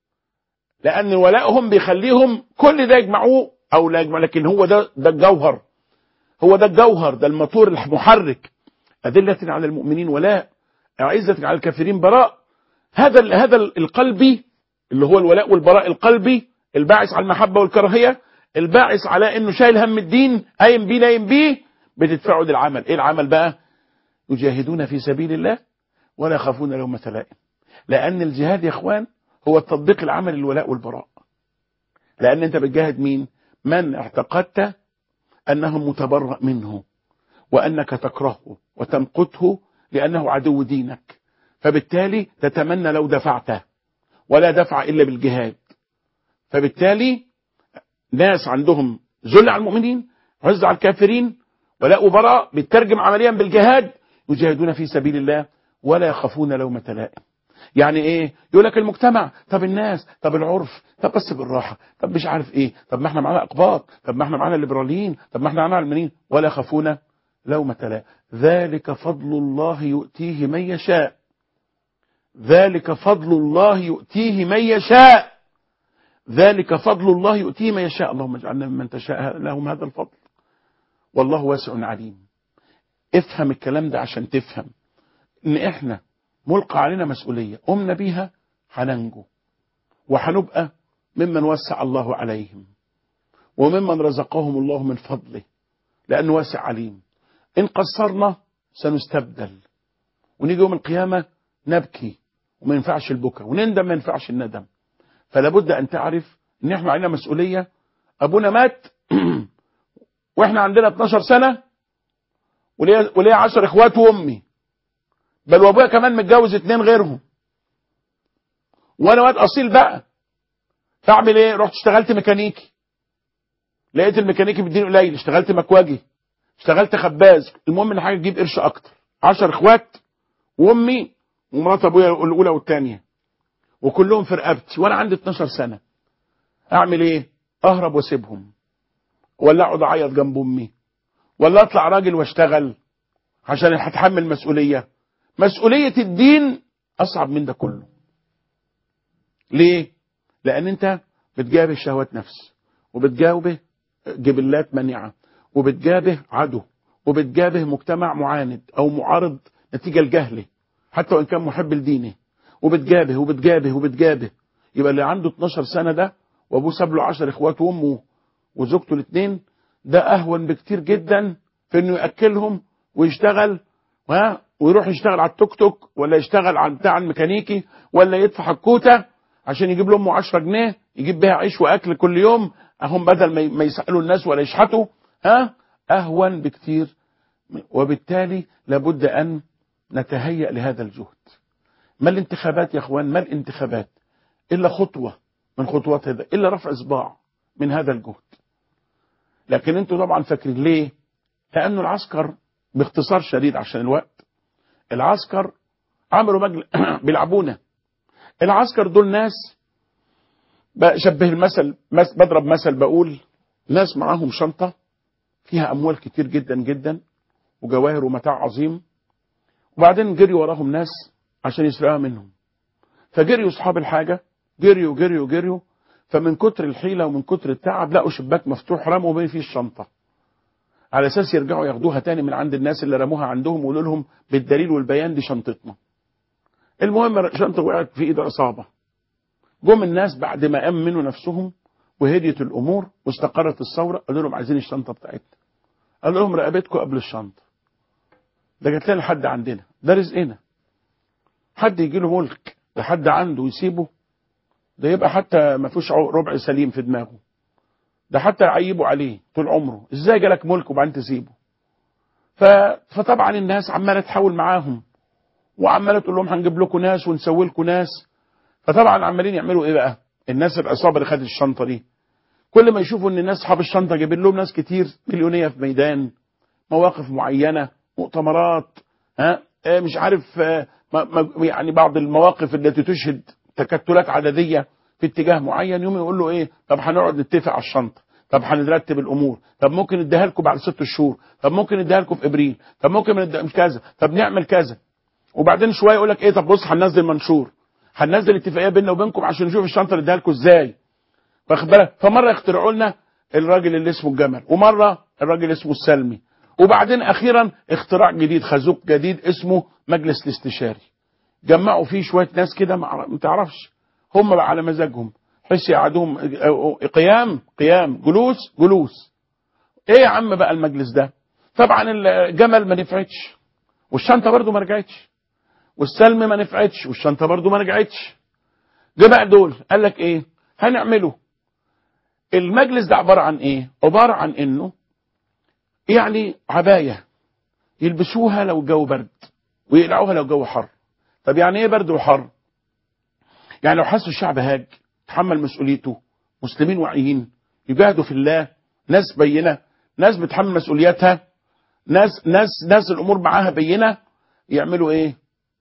لأن ولائهم بيخليهم كل ده يجمعوه أو لا يجمع لكن هو ده ده الجوهر هو ده الجوهر ده الموتور المحرك أدلة على المؤمنين ولاء أعزة على الكافرين براء هذا ال- هذا ال- القلبي اللي هو الولاء والبراء القلبي الباعث على المحبة والكراهية الباعث على انه شايل هم الدين قايم بيه نايم بيه بتدفعه للعمل ايه العمل بقى يجاهدون في سبيل الله ولا يخافون لومة لائم لان الجهاد يا اخوان هو التطبيق العمل الولاء والبراء لان انت بتجاهد مين من اعتقدت انه متبرأ منه وانك تكرهه وتمقته لانه عدو دينك فبالتالي تتمنى لو دفعته ولا دفع الا بالجهاد فبالتالي ناس عندهم ذل على المؤمنين عز على الكافرين ولاء براء بيترجم عمليا بالجهاد يجاهدون في سبيل الله ولا يخافون لومة لائم يعني ايه يقول لك المجتمع طب الناس طب العرف طب بس بالراحه طب مش عارف ايه طب ما احنا معانا اقباط طب ما احنا معانا الليبراليين طب ما احنا معانا علمانيين ولا يخافون لومة لائم ذلك فضل الله يؤتيه من يشاء ذلك فضل الله يؤتيه من يشاء ذلك فضل الله يؤتيه من يشاء اللهم اجعلنا ممن تشاء لهم هذا الفضل والله واسع عليم افهم الكلام ده عشان تفهم ان احنا ملقى علينا مسؤولية قمنا بيها هننجو وهنبقى ممن وسع الله عليهم وممن رزقهم الله من فضله لأنه واسع عليم إن قصرنا سنستبدل ونيجي يوم القيامة نبكي وما ينفعش البكاء ونندم ما ينفعش الندم فلا بد أن تعرف إن إحنا علينا مسؤولية أبونا مات وإحنا عندنا 12 سنة وليا وليا 10 إخوات وأمي بل وابويا كمان متجوز اتنين غيرهم وانا واد اصيل بقى فاعمل ايه رحت اشتغلت ميكانيكي لقيت الميكانيكي بيديني قليل اشتغلت مكواجي اشتغلت خباز المهم ان حاجه تجيب قرش اكتر عشر اخوات وامي ومرات ابويا الاولى والثانيه وكلهم في رقبتي وانا عندي 12 سنه اعمل ايه اهرب واسيبهم ولا اقعد اعيط جنب امي ولا اطلع راجل واشتغل عشان هتحمل مسؤوليه مسؤولية الدين أصعب من ده كله ليه؟ لأن أنت بتجابه شهوات نفس وبتجاوبه جبلات منيعة وبتجابه عدو وبتجابه مجتمع معاند أو معارض نتيجة لجهله حتى وإن كان محب لدينه وبتجابه وبتجابه وبتجابه يبقى اللي عنده 12 سنة ده وأبوه ساب له 10 إخوات وأمه وزوجته الاثنين ده أهون بكتير جدا في إنه يأكلهم ويشتغل ها ويروح يشتغل على التوك توك ولا يشتغل على بتاع الميكانيكي ولا يدفع الكوته عشان يجيب لامه 10 جنيه يجيب بيها عيش واكل كل يوم اهم بدل ما ما يسالوا الناس ولا يشحتوا ها اهون بكتير وبالتالي لابد ان نتهيأ لهذا الجهد ما الانتخابات يا اخوان ما الانتخابات الا خطوه من خطوات هذا الا رفع اصبع من هذا الجهد لكن انتوا طبعا فاكرين ليه لانه العسكر باختصار شديد عشان الوقت العسكر عملوا مجل... بيلعبونا العسكر دول ناس بشبه المثل مس... بضرب مثل بقول ناس معاهم شنطة فيها أموال كتير جدا جدا وجواهر ومتاع عظيم وبعدين جري وراهم ناس عشان يسرقوها منهم فجريوا أصحاب الحاجة جريوا جريوا جريوا فمن كتر الحيلة ومن كتر التعب لقوا شباك مفتوح رموا بين فيه الشنطة على اساس يرجعوا ياخدوها تاني من عند الناس اللي رموها عندهم ويقولوا لهم بالدليل والبيان دي شنطتنا المهم شنطه وقعت في ايد عصابه جم الناس بعد ما امنوا نفسهم وهديت الامور واستقرت الثوره قالوا لهم عايزين الشنطه بتاعتنا قالوا لهم رقبتكم قبل الشنطه ده جات لنا لحد عندنا ده رزقنا حد يجي له ملك لحد عنده يسيبه ده يبقى حتى ما فيهوش ربع سليم في دماغه ده حتى يعيبوا عليه طول عمره ازاي جالك ملك وبعدين تسيبه ف... فطبعا الناس عماله تحاول معاهم وعماله تقول لهم هنجيب لكم ناس ونسوي لكم ناس فطبعا عمالين يعملوا ايه بقى الناس العصابه اللي خدت الشنطه دي كل ما يشوفوا ان الناس اصحاب الشنطه جايبين لهم ناس كتير مليونيه في ميدان مواقف معينه مؤتمرات ها آه مش عارف آه ما ما يعني بعض المواقف التي تشهد تكتلات عدديه في اتجاه معين يوم يقول له ايه طب هنقعد نتفق على الشنطه طب هنرتب الامور طب ممكن نديها لكم بعد ست شهور طب ممكن نديها لكم في ابريل طب ممكن نديها كذا طب نعمل كذا وبعدين شويه يقول لك ايه طب بص هننزل منشور هننزل اتفاقيه بيننا وبينكم عشان نشوف الشنطه اللي اديها لكم ازاي واخد بالك فمره يخترعوا لنا الراجل اللي اسمه الجمل ومره الراجل اسمه السلمي وبعدين اخيرا اختراع جديد خازوق جديد اسمه مجلس الاستشاري جمعوا فيه شويه ناس كده ما ما تعرفش هم بقى على مزاجهم حس يقعدوهم قيام قيام جلوس جلوس ايه يا عم بقى المجلس ده طبعا الجمل ما نفعتش والشنطه برضو ما رجعتش والسلم ما نفعتش والشنطه برضو ما رجعتش جه بقى دول قال لك ايه هنعمله المجلس ده عباره عن ايه عباره عن انه يعني عبايه يلبسوها لو الجو برد ويقلعوها لو الجو حر طب يعني ايه برد وحر يعني لو حسوا الشعب هاج تحمل مسؤوليته مسلمين واعيين يجاهدوا في الله ناس بينه ناس بتحمل مسؤولياتها ناس ناس ناس الامور معاها بينه يعملوا ايه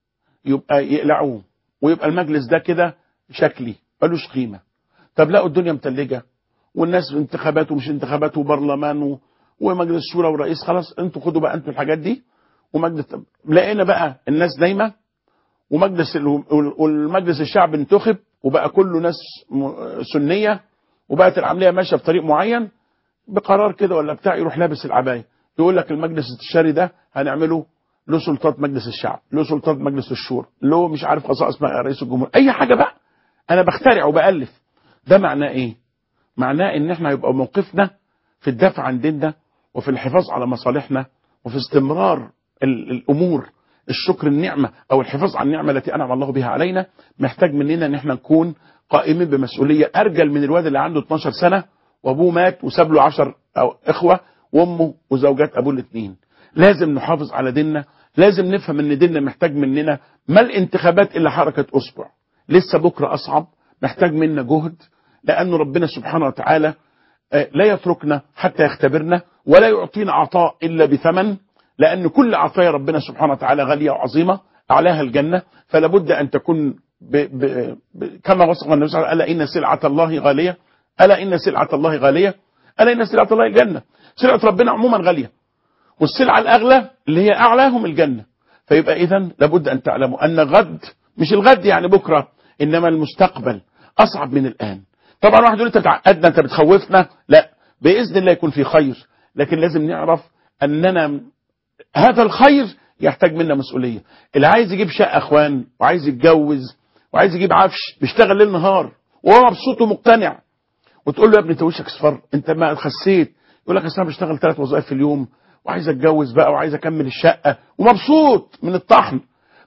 يبقى يقلعوه ويبقى المجلس ده كده شكلي ملوش قيمه طب لقوا الدنيا متلجه والناس انتخابات ومش انتخابات وبرلمان و... ومجلس شورى ورئيس خلاص انتوا خدوا بقى انتوا الحاجات دي ومجلس لقينا بقى الناس نايمه ومجلس ال... والمجلس الشعب انتخب وبقى كله ناس م... سنيه وبقت العمليه ماشيه بطريق معين بقرار كده ولا بتاع يروح لابس العبايه يقول لك المجلس الاستشاري ده هنعمله له سلطات مجلس الشعب له سلطات مجلس الشورى له مش عارف خصائص رئيس الجمهوريه اي حاجه بقى انا بخترع وبالف ده معناه ايه معناه ان احنا يبقى موقفنا في الدفع عن ديننا وفي الحفاظ على مصالحنا وفي استمرار ال- الامور الشكر النعمه او الحفاظ على النعمه التي انعم الله بها علينا محتاج مننا ان احنا نكون قائمين بمسؤوليه ارجل من الواد اللي عنده 12 سنه وابوه مات وساب له 10 او اخوه وامه وزوجات ابوه الاثنين لازم نحافظ على ديننا لازم نفهم ان ديننا محتاج مننا ما الانتخابات الا حركه اصبع لسه بكره اصعب محتاج منا جهد لأن ربنا سبحانه وتعالى لا يتركنا حتى يختبرنا ولا يعطينا عطاء إلا بثمن لأن كل عطايا ربنا سبحانه وتعالى غالية وعظيمة أعلاها الجنة فلا بد أن تكون ب ب ب كما وصف النبي صلى الله عليه وسلم ألا إن سلعة الله غالية ألا إن سلعة الله غالية ألا إن سلعة الله الجنة سلعة ربنا عموما غالية والسلعة الأغلى اللي هي أعلاهم الجنة فيبقى إذا لابد أن تعلموا أن غد مش الغد يعني بكرة إنما المستقبل أصعب من الآن طبعا واحد يقول انت بتعقدنا انت بتخوفنا لا باذن الله يكون في خير لكن لازم نعرف اننا هذا الخير يحتاج منا مسؤوليه اللي عايز يجيب شقه اخوان وعايز يتجوز وعايز يجيب عفش بيشتغل ليل نهار وهو مبسوط ومقتنع وتقول له يا ابني انت وشك اصفر انت ما خسيت يقول لك اصل انا بشتغل ثلاث وظائف في اليوم وعايز اتجوز بقى وعايز اكمل الشقه ومبسوط من الطحن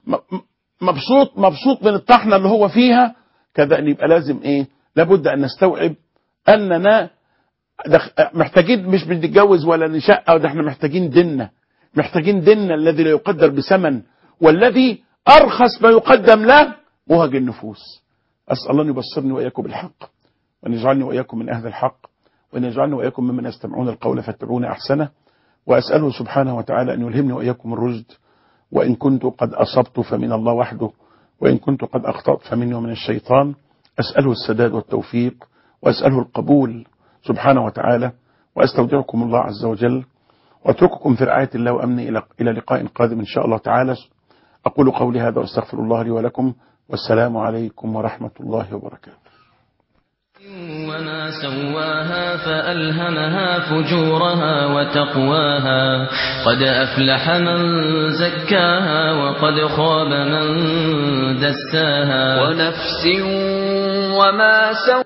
مبسوط مبسوط من الطحنه اللي هو فيها كذا ان يبقى لازم ايه لابد ان نستوعب اننا محتاجين مش بنتجوز ولا نشقه ده احنا محتاجين ديننا محتاجين ديننا الذي لا يقدر بثمن والذي ارخص ما يقدم له مهج النفوس اسال الله ان يبصرني واياكم بالحق وان يجعلني واياكم من اهل الحق وان يجعلني واياكم ممن يستمعون القول فاتبعون احسنه واساله سبحانه وتعالى ان يلهمني واياكم الرشد وان كنت قد اصبت فمن الله وحده وان كنت قد اخطات فمني ومن الشيطان أسأله السداد والتوفيق وأسأله القبول سبحانه وتعالى وأستودعكم الله عز وجل وأترككم في رعاية الله وأمني إلى إلى لقاء قادم إن شاء الله تعالى أقول قولي هذا وأستغفر الله لي ولكم والسلام عليكم ورحمة الله وبركاته وما سواها فألهمها فجورها وتقواها قد أفلح من زكاها وقد خاب من دساها ونفس وما سواها